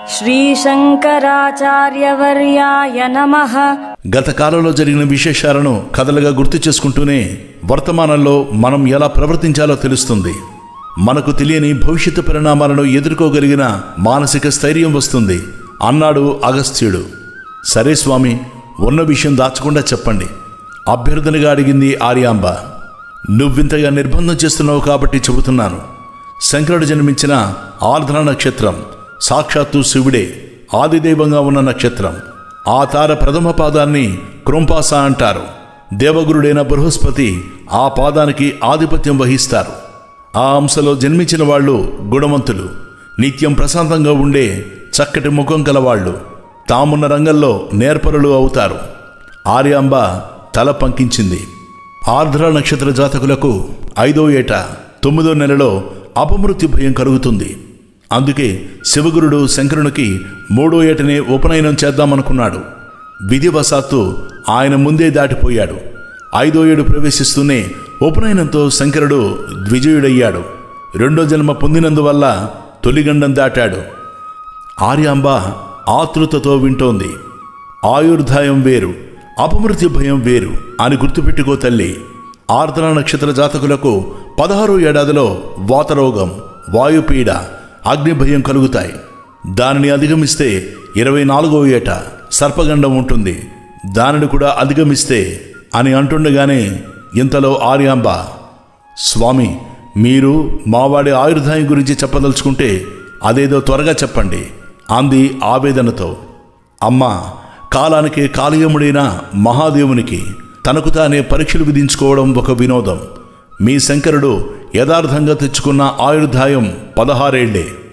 శ్రీశంకరాచార్యవర్యాయ నమః గత కాలంలో జరిగిన విశేషాలను కథలుగా గుర్తు చేసుకుంటూనే వర్తమానంలో మనం ఎలా ప్రవర్తించాలో తెలుస్తుంది మనకు తెలియని భవిష్యత్తు పరిణామాలను ఎదుర్కోగలిగిన మానసిక స్థైర్యం వస్తుంది అన్నాడు అగస్త్యుడు సరే స్వామి ఉన్న విషయం దాచకుండా చెప్పండి అభ్యర్థనగా అడిగింది ఆర్యాంబ నువ్వింతగా నిర్బంధం చేస్తున్నావు కాబట్టి చెబుతున్నాను శంకరుడు జన్మించిన ఆర్ద్ర నక్షత్రం సాక్షాత్తు శివుడే ఆదిదైవంగా ఉన్న నక్షత్రం ఆ తార ప్రథమ పాదాన్ని కృంపాస అంటారు దేవగురుడైన బృహస్పతి ఆ పాదానికి ఆధిపత్యం వహిస్తారు ఆ అంశలో జన్మించిన వాళ్ళు గుణవంతులు నిత్యం ప్రశాంతంగా ఉండే చక్కటి ముఖం కలవాళ్ళు తామున్న రంగంలో నేర్పరులు అవుతారు ఆర్యాంబ తల పంకించింది ఆర్ద్ర నక్షత్ర జాతకులకు ఐదో ఏట తొమ్మిదో నెలలో అపమృత్యు భయం కలుగుతుంది అందుకే శివగురుడు శంకరునికి మూడో ఏటనే ఉపనయనం చేద్దామనుకున్నాడు విధివశాత్తు ఆయన ముందే దాటిపోయాడు ఐదో ఏడు ప్రవేశిస్తూనే ఉపనయనంతో శంకరుడు ద్విజయుడయ్యాడు రెండో జన్మ పొందినందువల్ల తొలిగండం దాటాడు ఆర్యాంబ ఆతృతతో వింటోంది ఆయుర్దాయం వేరు అపమృత్యు భయం వేరు అని గుర్తుపెట్టుకో తల్లి ఆర్ద్ర నక్షత్ర జాతకులకు పదహారో ఏడాదిలో వాతరోగం వాయుపీడ అగ్నిభయం కలుగుతాయి దానిని అధిగమిస్తే ఇరవై నాలుగో ఏట సర్పగండం ఉంటుంది దానిని కూడా అధిగమిస్తే అని అంటుండగానే ఇంతలో ఆర్యాంబ స్వామి మీరు మావాడి ఆయుర్దాయం గురించి చెప్పదలుచుకుంటే అదేదో త్వరగా చెప్పండి అంది ఆవేదనతో అమ్మా కాలానికి కాళీయముడైన మహాదేవునికి తనకు తానే పరీక్షలు విధించుకోవడం ఒక వినోదం మీ శంకరుడు యథార్థంగా తెచ్చుకున్న ఆయుర్దాయం పదహారేళ్లే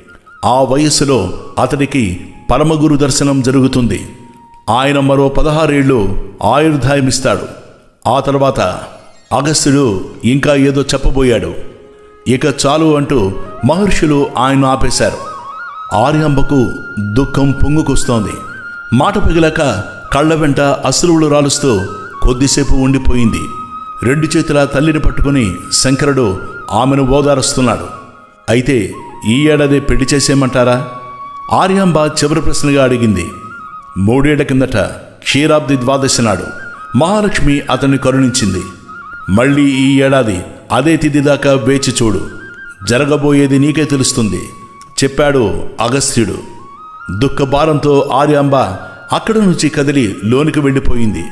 ఆ వయస్సులో అతడికి పరమగురు దర్శనం జరుగుతుంది ఆయన మరో పదహారేళ్లు ఆయుర్దాయమిస్తాడు ఆ తర్వాత అగస్త్యుడు ఇంకా ఏదో చెప్పబోయాడు ఇక చాలు అంటూ మహర్షులు ఆయన ఆపేశారు ఆర్యాంబకు దుఃఖం పొంగుకొస్తోంది మాట పగిలాక కళ్ళ వెంట అశ్రువులు రాలుస్తూ కొద్దిసేపు ఉండిపోయింది రెండు చేతుల తల్లిని పట్టుకుని శంకరుడు ఆమెను ఓదారుస్తున్నాడు అయితే ఈ ఏడాది పెళ్లి చేసేయమంటారా ఆర్యాంబ చివరి ప్రశ్నగా అడిగింది మూడేళ్ల కిందట క్షీరాబ్ది ద్వాదశి నాడు మహాలక్ష్మి అతన్ని కరుణించింది మళ్ళీ ఈ ఏడాది అదే తిథి దాకా వేచి చూడు జరగబోయేది నీకే తెలుస్తుంది చెప్పాడు అగస్త్యుడు దుఃఖభారంతో ఆర్యాంబ అక్కడి నుంచి కదిలి లోనికి వెళ్ళిపోయింది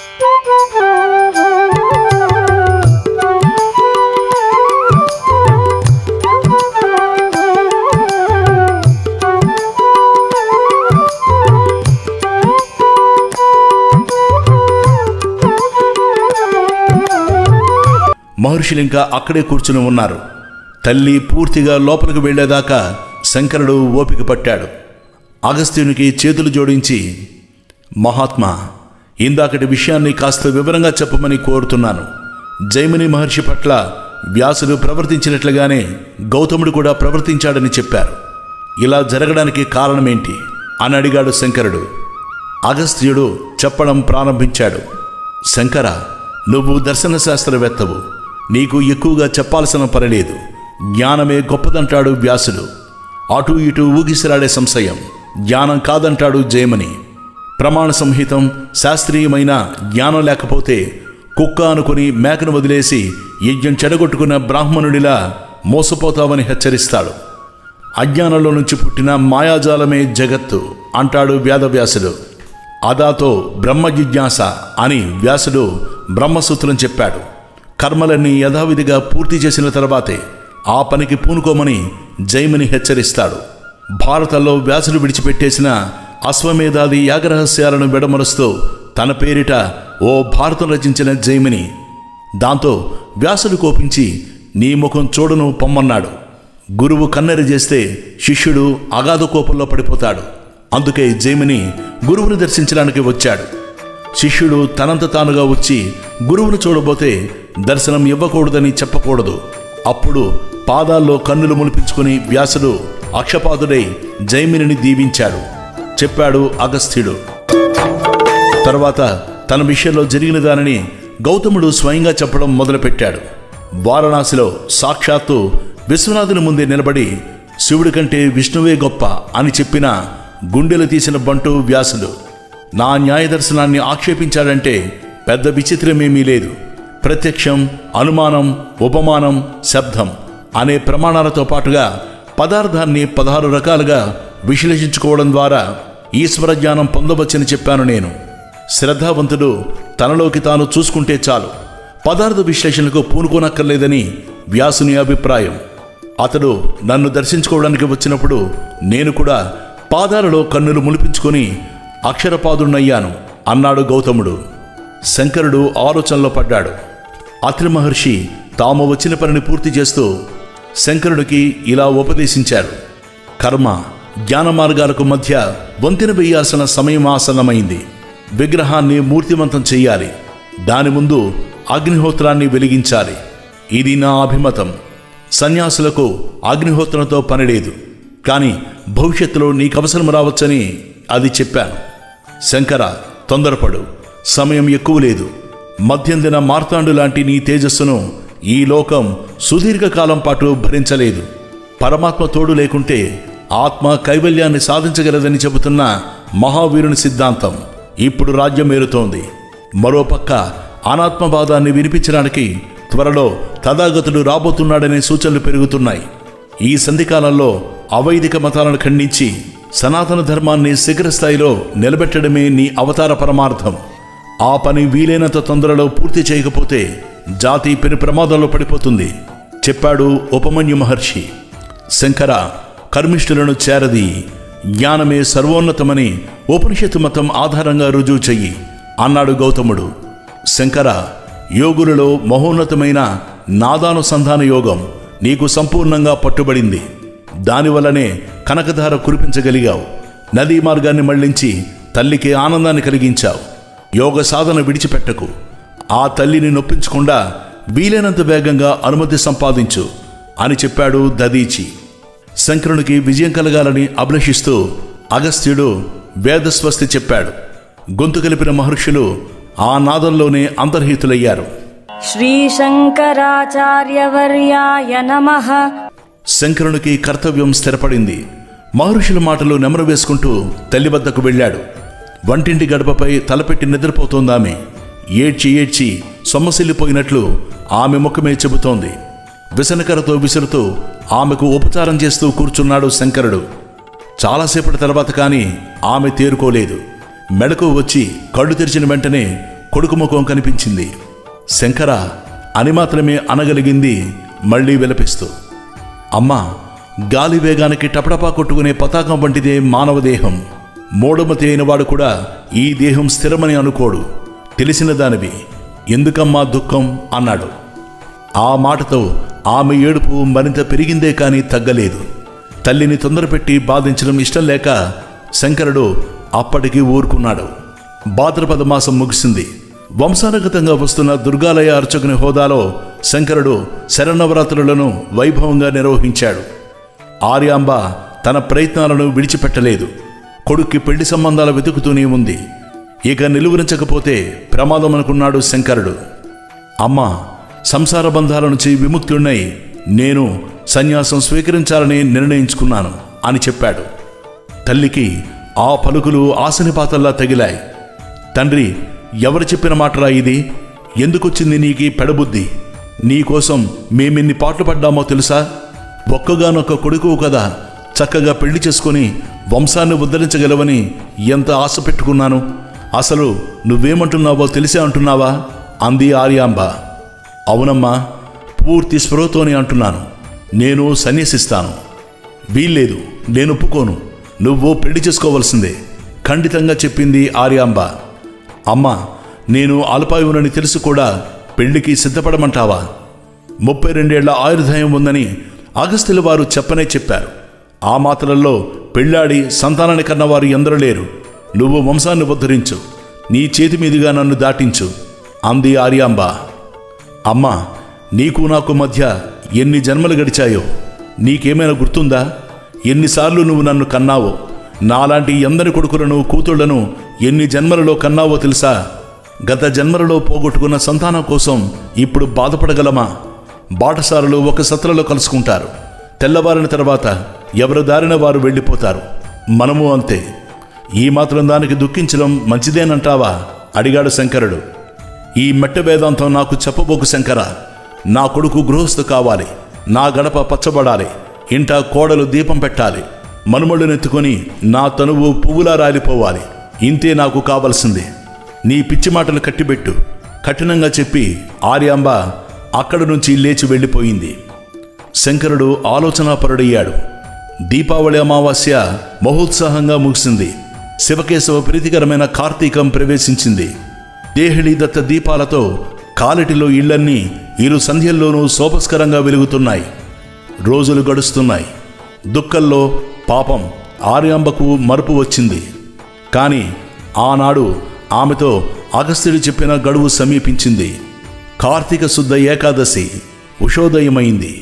మహర్షులింకా అక్కడే కూర్చుని ఉన్నారు తల్లి పూర్తిగా లోపలికి వెళ్ళేదాకా శంకరుడు ఓపిక పట్టాడు అగస్త్యునికి చేతులు జోడించి మహాత్మా ఇందాకటి విషయాన్ని కాస్త వివరంగా చెప్పమని కోరుతున్నాను జైమిని మహర్షి పట్ల వ్యాసుడు ప్రవర్తించినట్లుగానే గౌతముడు కూడా ప్రవర్తించాడని చెప్పారు ఇలా జరగడానికి కారణమేంటి అని అడిగాడు శంకరుడు అగస్త్యుడు చెప్పడం ప్రారంభించాడు శంకర నువ్వు దర్శన శాస్త్రవేత్తవు నీకు ఎక్కువగా చెప్పాల్సిన పనిలేదు జ్ఞానమే గొప్పదంటాడు వ్యాసుడు అటు ఇటు ఊగిసిరాడే సంశయం జ్ఞానం కాదంటాడు జయమని ప్రమాణ సంహితం శాస్త్రీయమైన జ్ఞానం లేకపోతే కుక్క అనుకుని మేకను వదిలేసి యజ్ఞం చెడగొట్టుకున్న బ్రాహ్మణుడిలా మోసపోతావని హెచ్చరిస్తాడు అజ్ఞానంలో నుంచి పుట్టిన మాయాజాలమే జగత్తు అంటాడు వేదవ్యాసుడు అదాతో బ్రహ్మ జిజ్ఞాస అని వ్యాసుడు బ్రహ్మసూత్రం చెప్పాడు కర్మలన్నీ యథావిధిగా పూర్తి చేసిన తర్వాతే ఆ పనికి పూనుకోమని జైమిని హెచ్చరిస్తాడు భారతంలో వ్యాసుడు విడిచిపెట్టేసిన అశ్వమేధాది యాగరహస్యాలను విడమరుస్తూ తన పేరిట ఓ భారతం రచించిన జైమిని దాంతో వ్యాసుడు కోపించి నీ ముఖం చూడను పొమ్మన్నాడు గురువు కన్నెర చేస్తే శిష్యుడు అగాధ కోపంలో పడిపోతాడు అందుకే జైమిని గురువుని దర్శించడానికి వచ్చాడు శిష్యుడు తనంత తానుగా వచ్చి గురువును చూడబోతే దర్శనం ఇవ్వకూడదని చెప్పకూడదు అప్పుడు పాదాల్లో కన్నులు ములిపించుకుని వ్యాసుడు అక్షపాదుడై జైమినిని దీవించాడు చెప్పాడు అగస్త్యుడు తర్వాత తన విషయంలో జరిగిన దానిని గౌతముడు స్వయంగా చెప్పడం మొదలుపెట్టాడు వారణాసిలో సాక్షాత్తు విశ్వనాథుని ముందే నిలబడి శివుడి కంటే విష్ణువే గొప్ప అని చెప్పిన గుండెలు తీసిన బంటు వ్యాసుడు నా న్యాయ దర్శనాన్ని ఆక్షేపించాడంటే పెద్ద విచిత్రమేమీ లేదు ప్రత్యక్షం అనుమానం ఉపమానం శబ్దం అనే ప్రమాణాలతో పాటుగా పదార్థాన్ని పదహారు రకాలుగా విశ్లేషించుకోవడం ద్వారా ఈశ్వర జ్ఞానం పొందవచ్చని చెప్పాను నేను శ్రద్ధావంతుడు తనలోకి తాను చూసుకుంటే చాలు పదార్థ విశ్లేషణకు పూనుకోనక్కర్లేదని వ్యాసుని అభిప్రాయం అతడు నన్ను దర్శించుకోవడానికి వచ్చినప్పుడు నేను కూడా పాదాలలో కన్నులు ములిపించుకొని అక్షరపాదుణ్ణయ్యాను అన్నాడు గౌతముడు శంకరుడు ఆలోచనలో పడ్డాడు అత్రి మహర్షి తాము వచ్చిన పనిని పూర్తి చేస్తూ శంకరుడికి ఇలా ఉపదేశించారు కర్మ జ్ఞాన మార్గాలకు మధ్య వంతెన వేయాల్సిన సమయం ఆసన్నమైంది విగ్రహాన్ని మూర్తిమంతం చెయ్యాలి దాని ముందు అగ్నిహోత్రాన్ని వెలిగించాలి ఇది నా అభిమతం సన్యాసులకు అగ్నిహోత్రంతో పని లేదు కానీ భవిష్యత్తులో నీకు అవసరం రావచ్చని అది చెప్పాను శంకర తొందరపడు సమయం ఎక్కువ లేదు మధ్యందిన మార్తాండు లాంటి నీ తేజస్సును ఈ లోకం సుదీర్ఘకాలం పాటు భరించలేదు పరమాత్మ తోడు లేకుంటే ఆత్మ కైవల్యాన్ని సాధించగలదని చెబుతున్న మహావీరుని సిద్ధాంతం ఇప్పుడు రాజ్యమేరుతోంది మరోపక్క అనాత్మవాదాన్ని వినిపించడానికి త్వరలో తథాగతుడు రాబోతున్నాడనే సూచనలు పెరుగుతున్నాయి ఈ సంధికాలంలో అవైదిక మతాలను ఖండించి సనాతన ధర్మాన్ని శిఖర స్థాయిలో నిలబెట్టడమే నీ అవతార పరమార్థం ఆ పని వీలైనంత తొందరలో పూర్తి చేయకపోతే జాతి పెను ప్రమాదంలో పడిపోతుంది చెప్పాడు ఉపమన్యు మహర్షి శంకర కర్మిష్ఠులను చేరది జ్ఞానమే సర్వోన్నతమని ఉపనిషత్తు మతం ఆధారంగా రుజువు చెయ్యి అన్నాడు గౌతముడు శంకర యోగులలో మహోన్నతమైన నాదానుసంధాన యోగం నీకు సంపూర్ణంగా పట్టుబడింది దానివల్లనే కనకధార కురిపించగలిగావు నదీ మార్గాన్ని మళ్లించి తల్లికి ఆనందాన్ని కలిగించావు యోగ సాధన విడిచిపెట్టకు ఆ తల్లిని నొప్పించకుండా వీలైనంత వేగంగా అనుమతి సంపాదించు అని చెప్పాడు దదీచి శంకరునికి విజయం కలగాలని అభిలషిస్తూ అగస్త్యుడు వేదస్వస్తి చెప్పాడు గొంతు కలిపిన మహర్షులు ఆ నాదంలోనే అంతర్హితులయ్యారు श्रीशङ्कराचार्यवर्याय नमः శంకరునికి కర్తవ్యం స్థిరపడింది మహర్షుల మాటలు నెమరు వేసుకుంటూ తల్లి వద్దకు వెళ్ళాడు వంటింటి గడపపై తలపెట్టి నిద్రపోతోందామె ఏడ్చి ఏడ్చి సొమ్మసిల్లిపోయినట్లు ఆమె ముఖమే చెబుతోంది విసనకరతో విసురుతూ ఆమెకు ఉపచారం చేస్తూ కూర్చున్నాడు శంకరుడు చాలాసేపటి తర్వాత కానీ ఆమె తేరుకోలేదు మెడకు వచ్చి కళ్ళు తెరిచిన వెంటనే కొడుకు ముఖం కనిపించింది శంకర అని మాత్రమే అనగలిగింది మళ్ళీ విలపిస్తూ అమ్మా గాలి వేగానికి టపటపా కొట్టుకునే పతాకం వంటిదే మానవ దేహం మూఢమతి అయినవాడు కూడా ఈ దేహం స్థిరమని అనుకోడు తెలిసిన దానివి ఎందుకమ్మా దుఃఖం అన్నాడు ఆ మాటతో ఆమె ఏడుపు మరింత పెరిగిందే కానీ తగ్గలేదు తల్లిని తొందరపెట్టి బాధించడం ఇష్టం లేక శంకరుడు అప్పటికి ఊరుకున్నాడు భాద్రపద మాసం ముగిసింది వంశానుగతంగా వస్తున్న దుర్గాలయ అర్చకుని హోదాలో శంకరుడు శరణవరాత్రులను వైభవంగా నిర్వహించాడు ఆర్యాంబ తన ప్రయత్నాలను విడిచిపెట్టలేదు కొడుక్కి పెళ్లి సంబంధాలు వెతుకుతూనే ఉంది ఇక నిలువరించకపోతే ప్రమాదం అనుకున్నాడు శంకరుడు అమ్మా సంసార బంధాల నుంచి విముక్తుడినై నేను సన్యాసం స్వీకరించాలని నిర్ణయించుకున్నాను అని చెప్పాడు తల్లికి ఆ పలుకులు ఆశనిపాతల్లా తగిలాయి తండ్రి ఎవరు చెప్పిన మాటరా ఇది ఎందుకొచ్చింది నీకీ పెడబుద్ధి నీకోసం మేమిన్ని పాటలు పడ్డామో తెలుసా ఒక్కగానొక్క కొడుకు కదా చక్కగా పెళ్లి చేసుకొని వంశాన్ని ఉద్ధరించగలవని ఎంత ఆశ పెట్టుకున్నాను అసలు నువ్వేమంటున్నావో తెలిసే అంటున్నావా అంది ఆర్యాంబ అవునమ్మా పూర్తి స్పృహతోనే అంటున్నాను నేను సన్యసిస్తాను వీల్లేదు నేను ఒప్పుకోను నువ్వు పెళ్లి చేసుకోవలసిందే ఖండితంగా చెప్పింది ఆర్యాంబ అమ్మా నేను అల్పాయువునని తెలుసు కూడా పెళ్లికి సిద్ధపడమంటావా ముప్పై రెండేళ్ల ఆయుర్దాయం ఉందని అగస్త్యుల వారు చెప్పనే చెప్పారు ఆ మాటలలో పెళ్ళాడి సంతానాన్ని కన్నవారు ఎందరూ లేరు నువ్వు వంశాన్ని ఉద్ధరించు నీ చేతి మీదుగా నన్ను దాటించు అంది ఆర్యాంబ అమ్మా నీకు నాకు మధ్య ఎన్ని జన్మలు గడిచాయో నీకేమైనా గుర్తుందా ఎన్నిసార్లు నువ్వు నన్ను కన్నావో నాలాంటి ఎందరి కొడుకులను కూతుళ్లను ఎన్ని జన్మలలో కన్నావో తెలుసా గత జన్మలలో పోగొట్టుకున్న సంతానం కోసం ఇప్పుడు బాధపడగలమా బాటసారులు ఒక సత్రలో కలుసుకుంటారు తెల్లవారిన తర్వాత ఎవరి దారిన వారు వెళ్ళిపోతారు మనము అంతే ఈ మాత్రం దానికి దుఃఖించడం మంచిదేనంటావా అడిగాడు శంకరుడు ఈ మెట్ట వేదాంతం నాకు చెప్పబోకు శంకర నా కొడుకు గృహస్థు కావాలి నా గడప పచ్చబడాలి ఇంట కోడలు దీపం పెట్టాలి మనుమళ్ళునెత్తుకొని నా తనువు పువ్వులా రాలిపోవాలి ఇంతే నాకు కావలసింది నీ పిచ్చి మాటలు కట్టిబెట్టు కఠినంగా చెప్పి ఆర్యాంబ అక్కడి నుంచి లేచి వెళ్ళిపోయింది శంకరుడు ఆలోచనాపరుడయ్యాడు దీపావళి అమావాస్య మహోత్సాహంగా ముగిసింది శివకేశవ ప్రీతికరమైన కార్తీకం ప్రవేశించింది దేహిళీ దత్త దీపాలతో కాలిటిలో ఇళ్లన్నీ ఇరు సంధ్యల్లోనూ శోభస్కరంగా వెలుగుతున్నాయి రోజులు గడుస్తున్నాయి దుఃఖంలో పాపం ఆర్యాంబకు మరుపు వచ్చింది కానీ ఆనాడు ఆమెతో అగస్త్యుడు చెప్పిన గడువు సమీపించింది కార్తీక శుద్ధ ఏకాదశి ఉషోదయమైంది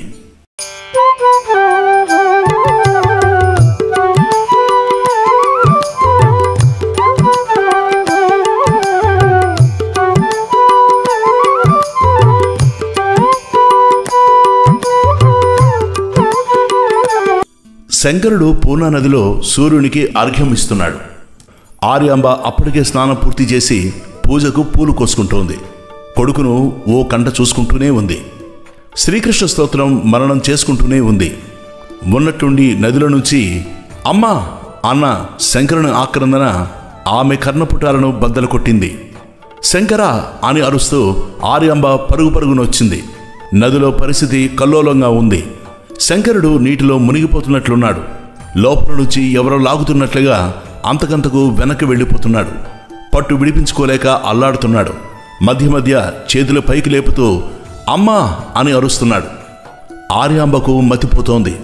శంకరుడు పూర్ణా నదిలో సూర్యునికి అర్ఘ్యం ఇస్తున్నాడు ఆర్యాంబ అప్పటికే స్నానం పూర్తి చేసి పూజకు పూలు కోసుకుంటోంది కొడుకును ఓ కంట చూసుకుంటూనే ఉంది శ్రీకృష్ణ స్తోత్రం మననం చేసుకుంటూనే ఉంది ఉన్నట్టుండి నదిలో నుంచి అమ్మా అన్న శంకరుని ఆక్రందన ఆమె కర్ణపుటాలను బద్దలు కొట్టింది శంకర అని అరుస్తూ ఆర్యాంబ పరుగు పరుగునొచ్చింది నదిలో పరిస్థితి కల్లోలంగా ఉంది శంకరుడు నీటిలో మునిగిపోతున్నట్లున్నాడు లోపల నుంచి ఎవరో లాగుతున్నట్లుగా అంతకంతకు వెనక్కి వెళ్ళిపోతున్నాడు పట్టు విడిపించుకోలేక అల్లాడుతున్నాడు మధ్య మధ్య చేతులు పైకి లేపుతూ అమ్మా అని అరుస్తున్నాడు ఆర్యాంబకు మతిపోతోంది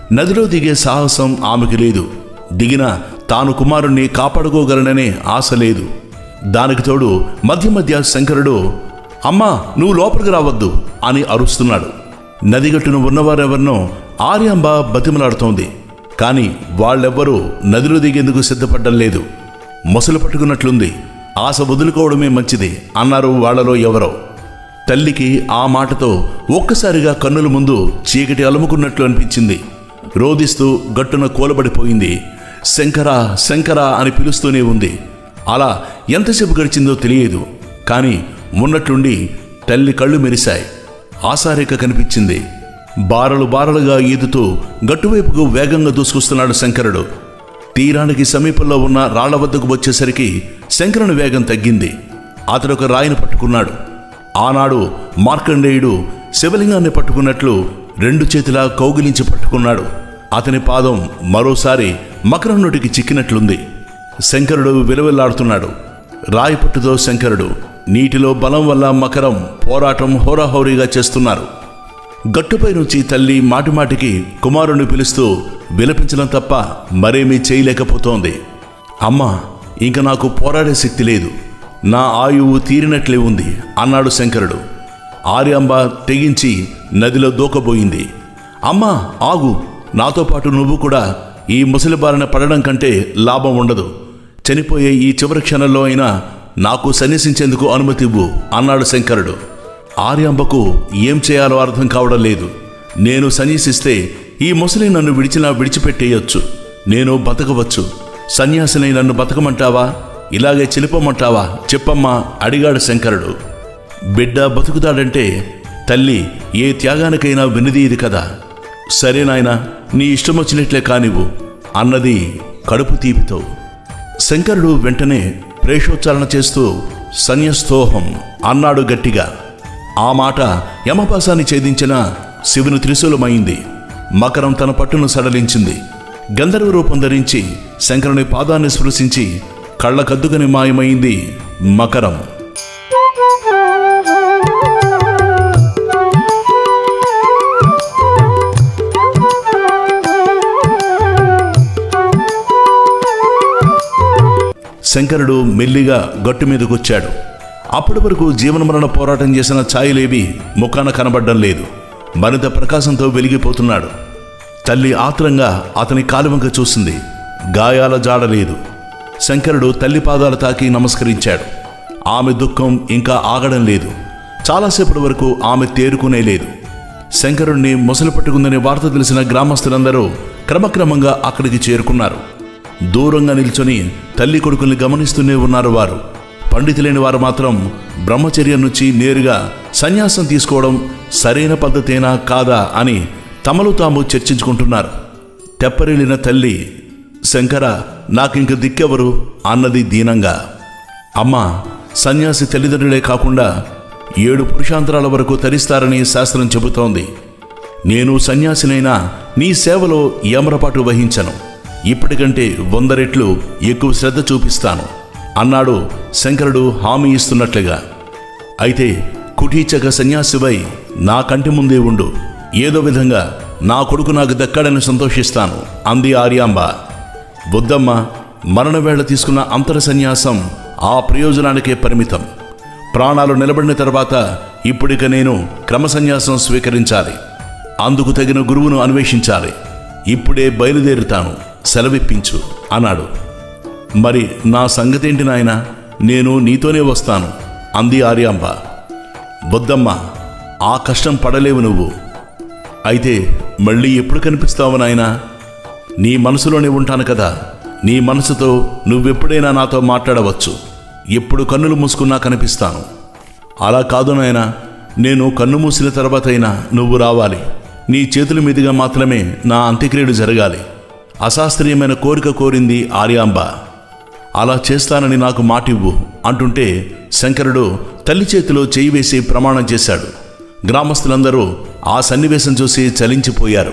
నదిలో దిగే సాహసం ఆమెకి లేదు దిగినా తాను కుమారుణ్ణి కాపాడుకోగలననే ఆశ లేదు దానికి తోడు మధ్య మధ్య శంకరుడు అమ్మా నువ్వు లోపలికి రావద్దు అని అరుస్తున్నాడు నదిగట్టును ఉన్నవారెవరినో ఆర్యాంబ బతిమలాడుతోంది కానీ వాళ్ళెవ్వరూ నదిలో దిగేందుకు సిద్ధపడ్డం లేదు మొసలు పట్టుకున్నట్లుంది ఆశ వదులుకోవడమే మంచిది అన్నారు వాళ్ళలో ఎవరో తల్లికి ఆ మాటతో ఒక్కసారిగా కన్నుల ముందు చీకటి అలుముకున్నట్లు అనిపించింది రోదిస్తూ గట్టున కూలబడిపోయింది శంకర శంకర అని పిలుస్తూనే ఉంది అలా ఎంతసేపు గడిచిందో తెలియదు కానీ ఉన్నట్లుండి తల్లి కళ్ళు మెరిశాయి ఆశారేఖ కనిపించింది బారలు బారలుగా ఈదుతూ గట్టువైపుకు వేగంగా దూసుకొస్తున్నాడు శంకరుడు తీరానికి సమీపంలో ఉన్న రాళ్ల వద్దకు వచ్చేసరికి శంకరుని వేగం తగ్గింది అతడు ఒక రాయిని పట్టుకున్నాడు ఆనాడు మార్కండేయుడు శివలింగాన్ని పట్టుకున్నట్లు రెండు చేతులా కౌగిలించి పట్టుకున్నాడు అతని పాదం మరోసారి మకరం నోటికి చిక్కినట్లుంది శంకరుడు విలవిల్లాడుతున్నాడు రాయి పట్టుతో శంకరుడు నీటిలో బలం వల్ల మకరం పోరాటం హోరాహోరీగా చేస్తున్నారు గట్టుపై నుంచి తల్లి మాటిమాటికి కుమారుణ్ణి పిలుస్తూ విలపించడం తప్ప మరేమీ చేయలేకపోతోంది అమ్మా ఇంక నాకు పోరాడే శక్తి లేదు నా ఆయువు తీరినట్లే ఉంది అన్నాడు శంకరుడు ఆర్యాంబ తెగించి నదిలో దూకబోయింది అమ్మా ఆగు నాతో పాటు నువ్వు కూడా ఈ ముసలి బారిన పడడం కంటే లాభం ఉండదు చనిపోయే ఈ చివరి క్షణంలో అయినా నాకు సన్యసించేందుకు అనుమతి ఇవ్వు అన్నాడు శంకరుడు ఆర్యాంబకు ఏం చేయాలో అర్థం కావడం లేదు నేను సన్యసిస్తే ఈ ముసలి నన్ను విడిచినా విడిచిపెట్టేయొచ్చు నేను బతకవచ్చు సన్యాసిని నన్ను బతకమంటావా ఇలాగే చిలిపమంటావా చెప్పమ్మా అడిగాడు శంకరుడు బిడ్డ బతుకుతాడంటే తల్లి ఏ త్యాగానికైనా వినదీయదు కదా సరే నాయనా నీ ఇష్టం వచ్చినట్లే కానివ్వు అన్నది కడుపు తీపితో శంకరుడు వెంటనే ప్రేషోచ్చారణ చేస్తూ సన్యస్తోహం అన్నాడు గట్టిగా ఆ మాట యమపాసాన్ని ఛేదించిన శివుని త్రిశూలమైంది మకరం తన పట్టును సడలించింది గంధర్వ రూపం ధరించి శంకరుని పాదాన్ని స్పృశించి కళ్ళ కద్దుకని మాయమైంది మకరం శంకరుడు మెల్లిగా గట్టు మీదకొచ్చాడు అప్పటి వరకు జీవన మరణ పోరాటం చేసిన ఛాయలేవి ముఖాన కనబడ్డం లేదు మరింత ప్రకాశంతో వెలిగిపోతున్నాడు తల్లి ఆత్రంగా అతని కాలువంక చూసింది గాయాల జాడలేదు శంకరుడు తల్లి పాదాలు తాకి నమస్కరించాడు ఆమె దుఃఖం ఇంకా ఆగడం లేదు చాలాసేపటి వరకు ఆమె తేరుకునే లేదు శంకరుణ్ణి మొసలు పట్టుకుందనే వార్త తెలిసిన గ్రామస్తులందరూ క్రమక్రమంగా అక్కడికి చేరుకున్నారు దూరంగా నిల్చొని తల్లి కొడుకుల్ని గమనిస్తూనే ఉన్నారు వారు పండితులైన వారు మాత్రం బ్రహ్మచర్యం నుంచి నేరుగా సన్యాసం తీసుకోవడం సరైన పద్ధతేనా కాదా అని తమలో తాము చర్చించుకుంటున్నారు తెప్పరిల్లిన తల్లి శంకర నాకింక దిక్కెవరు అన్నది దీనంగా అమ్మా సన్యాసి తల్లిదండ్రులే కాకుండా ఏడు పురుషాంతరాల వరకు తరిస్తారని శాస్త్రం చెబుతోంది నేను సన్యాసినైనా నీ సేవలో యమరపాటు వహించను ఇప్పటికంటే వంద రెట్లు ఎక్కువ శ్రద్ధ చూపిస్తాను అన్నాడు శంకరుడు హామీ ఇస్తున్నట్లుగా అయితే కుటీచక సన్యాసివై నా కంటి ముందే ఉండు ఏదో విధంగా నా కొడుకు నాకు దక్కాడని సంతోషిస్తాను అంది ఆర్యాంబ బుద్ధమ్మ మరణవేళ తీసుకున్న అంతర సన్యాసం ఆ ప్రయోజనానికే పరిమితం ప్రాణాలు నిలబడిన తర్వాత ఇప్పుడిక నేను క్రమసన్యాసం స్వీకరించాలి అందుకు తగిన గురువును అన్వేషించాలి ఇప్పుడే బయలుదేరుతాను సెలవిప్పించు అన్నాడు మరి నా సంగతేంటి నాయనా నేను నీతోనే వస్తాను అంది ఆర్యాంబ బుద్ధమ్మ ఆ కష్టం పడలేవు నువ్వు అయితే మళ్ళీ ఎప్పుడు కనిపిస్తావు నాయనా నీ మనసులోనే ఉంటాను కదా నీ మనసుతో నువ్వెప్పుడైనా నాతో మాట్లాడవచ్చు ఎప్పుడు కన్నులు మూసుకున్నా కనిపిస్తాను అలా కాదు నాయనా నేను కన్ను మూసిన తర్వాతైనా నువ్వు రావాలి నీ చేతుల మీదుగా మాత్రమే నా అంత్యక్రియలు జరగాలి అశాస్త్రీయమైన కోరిక కోరింది ఆర్యాంబ అలా చేస్తానని నాకు మాటివ్వు అంటుంటే శంకరుడు తల్లి చేతిలో చేయి వేసి ప్రమాణం చేశాడు గ్రామస్తులందరూ ఆ సన్నివేశం చూసి చలించిపోయారు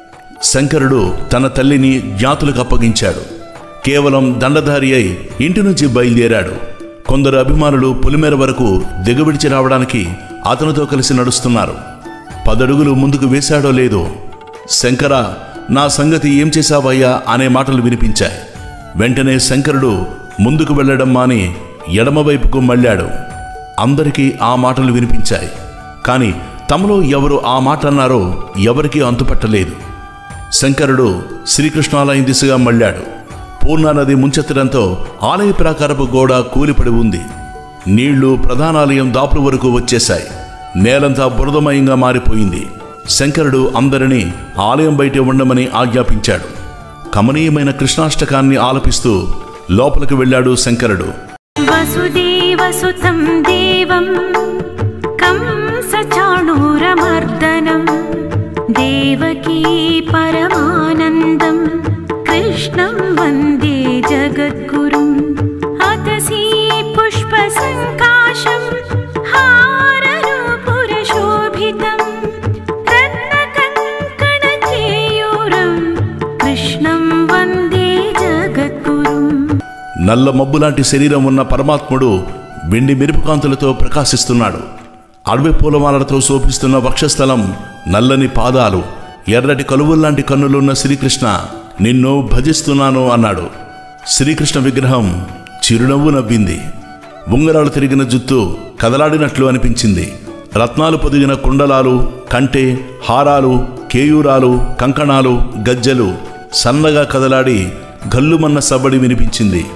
శంకరుడు తన తల్లిని జ్ఞాతులకు అప్పగించాడు కేవలం దండధారి అయి ఇంటి నుంచి బయలుదేరాడు కొందరు అభిమానులు పొలిమేర వరకు దిగబిడిచి రావడానికి అతనితో కలిసి నడుస్తున్నారు పదడుగులు ముందుకు వేశాడో లేదో శంకర నా సంగతి ఏం చేశావయ్యా అనే మాటలు వినిపించాయి వెంటనే శంకరుడు ముందుకు వెళ్ళడం మాని ఎడమవైపుకు మళ్ళాడు అందరికీ ఆ మాటలు వినిపించాయి కానీ తమలో ఎవరు ఆ మాట అన్నారో ఎవరికీ అంతుపట్టలేదు శంకరుడు శ్రీకృష్ణాలయం దిశగా మళ్ళాడు పూర్ణానది ముంచెత్తడంతో ఆలయ ప్రాకారపు గోడ కూలిపడి ఉంది నీళ్లు ప్రధానాలయం దాపుల వరకు వచ్చేశాయి నేలంతా బురదమయంగా మారిపోయింది శంకరుడు అందరినీ ఆలయం బయటే ఉండమని ఆజ్ఞాపించాడు కమనీయమైన కృష్ణాష్టకాన్ని ఆలపిస్తూ లోపలికి వెళ్ళాడు శంకరుడు वसुदेवसुतं देवं कंसचाणूरमर्दनं देवकी परमानन्दं कृष्णं वन्दे जगद्गुरुम् अतसी पुष्पसङ्काशं हारनूपुरशोभितं रत्नकङ्कणकेयूरं कृष्णं वन्दे जगद्गुरुम् నల్ల మబ్బులాంటి శరీరం ఉన్న పరమాత్ముడు వెండి మెరుపుకాంతులతో ప్రకాశిస్తున్నాడు అడవి పూలమాలలతో శోభిస్తున్న వక్షస్థలం నల్లని పాదాలు ఎర్రటి కలువుల్లాంటి కన్నులున్న శ్రీకృష్ణ నిన్ను భజిస్తున్నాను అన్నాడు శ్రీకృష్ణ విగ్రహం చిరునవ్వు నవ్వింది ఉంగరాలు తిరిగిన జుత్తు కదలాడినట్లు అనిపించింది రత్నాలు పొదిగిన కుండలాలు కంటె హారాలు కేయూరాలు కంకణాలు గజ్జెలు సన్నగా కదలాడి గల్లుమన్న సవ్వడి వినిపించింది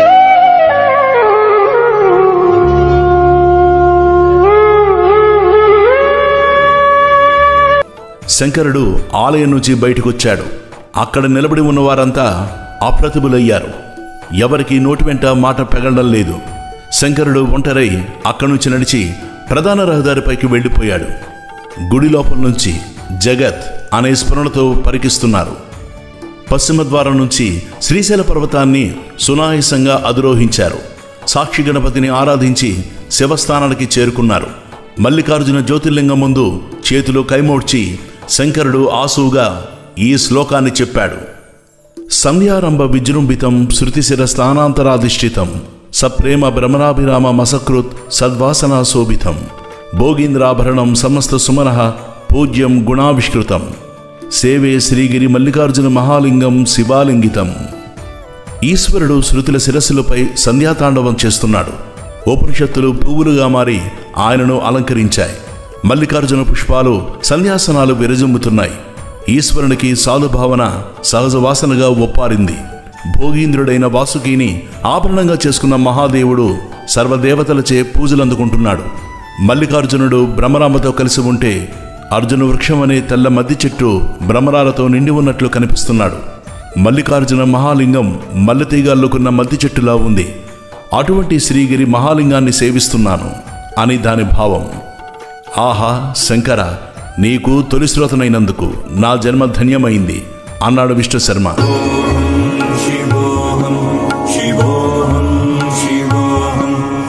శంకరుడు ఆలయం నుంచి బయటకొచ్చాడు అక్కడ నిలబడి ఉన్న వారంతా అప్రతిభులయ్యారు ఎవరికి నోటి వెంట మాట పెగలడం లేదు శంకరుడు ఒంటరై అక్కడి నుంచి నడిచి ప్రధాన రహదారిపైకి వెళ్ళిపోయాడు గుడి లోపల నుంచి జగత్ అనే స్మరణతో పరికిస్తున్నారు పశ్చిమ ద్వారం నుంచి శ్రీశైల పర్వతాన్ని సునాయాసంగా అధిరోహించారు సాక్షి గణపతిని ఆరాధించి శివస్థానానికి చేరుకున్నారు మల్లికార్జున జ్యోతిర్లింగం ముందు చేతులు కైమోడ్చి శంకరుడు ఆసువుగా ఈ శ్లోకాన్ని చెప్పాడు సంధ్యారంభ విజృంభితం శృతిశిర స్థానాంతరాధిష్ఠితం సప్రేమ భ్రమరాభిరామ మసకృత్ సద్వాసనా శోభితం భోగీంద్రాభరణం సమస్త సుమనః పూజ్యం గుణావిష్కృతం సేవే శ్రీగిరి మల్లికార్జున మహాలింగం శివాలింగితం ఈశ్వరుడు శృతుల శిరస్సులపై సంధ్యాతాండవం చేస్తున్నాడు ఉపనిషత్తులు పువ్వులుగా మారి ఆయనను అలంకరించాయి మల్లికార్జున పుష్పాలు సన్యాసనాలు విరజిమ్ముతున్నాయి ఈశ్వరునికి సాధుభావన సహజ వాసనగా ఒప్పారింది భోగీంద్రుడైన వాసుకిని ఆభరణంగా చేసుకున్న మహాదేవుడు సర్వదేవతలచే పూజలందుకుంటున్నాడు మల్లికార్జునుడు బ్రహ్మరామతో కలిసి ఉంటే అర్జున వృక్షం అనే తెల్ల మద్ది చెట్టు భ్రమరాలతో నిండి ఉన్నట్లు కనిపిస్తున్నాడు మల్లికార్జున మహాలింగం మల్లెతీగాల్లుకున్న మద్ది చెట్టులా ఉంది అటువంటి శ్రీగిరి మహాలింగాన్ని సేవిస్తున్నాను అని దాని భావం ఆహా శంకర నీకు తొలి శ్రోతనైనందుకు నా జన్మ ధన్యమైంది అన్నాడు విష్ణు శర్మ शिवोऽहं शिवोऽहं शिवोऽहं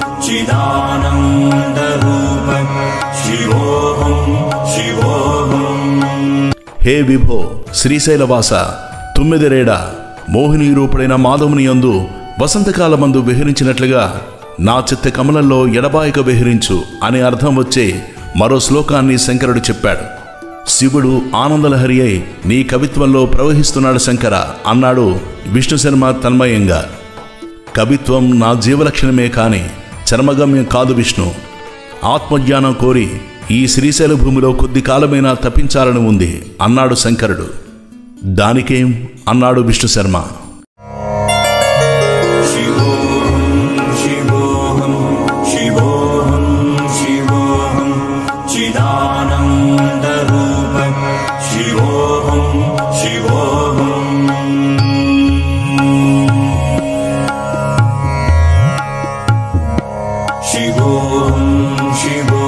चिदानन्दरूप शिवोऽहं शिवोऽहम् హే విభో శ్రీశైలవాస తుమ్మెదిరేడ మోహిని రూపుడైన మాధవుని యందు వసంతకాలమందు విహరించినట్లుగా నా చిత్త కమలంలో ఎడబాయిక విహరించు అనే అర్థం వచ్చే మరో శ్లోకాన్ని శంకరుడు చెప్పాడు శివుడు ఆనందలహరి అయి నీ కవిత్వంలో ప్రవహిస్తున్నాడు శంకర అన్నాడు విష్ణు శర్మ తన్మయంగా కవిత్వం నా జీవలక్షణమే కాని చర్మగమ్యం కాదు విష్ణు ఆత్మజ్ఞానం కోరి ఈ శ్రీశైల భూమిలో కొద్ది కాలమైనా తప్పించాలని ఉంది అన్నాడు శంకరుడు దానికేం అన్నాడు విష్ణు శర్మ शिवोऽहं शिवोऽहं शिवोऽहं शिवोऽहं चिदानन्दरूप शिवोऽहं शिवोऽहम् शिवोऽहं शिवो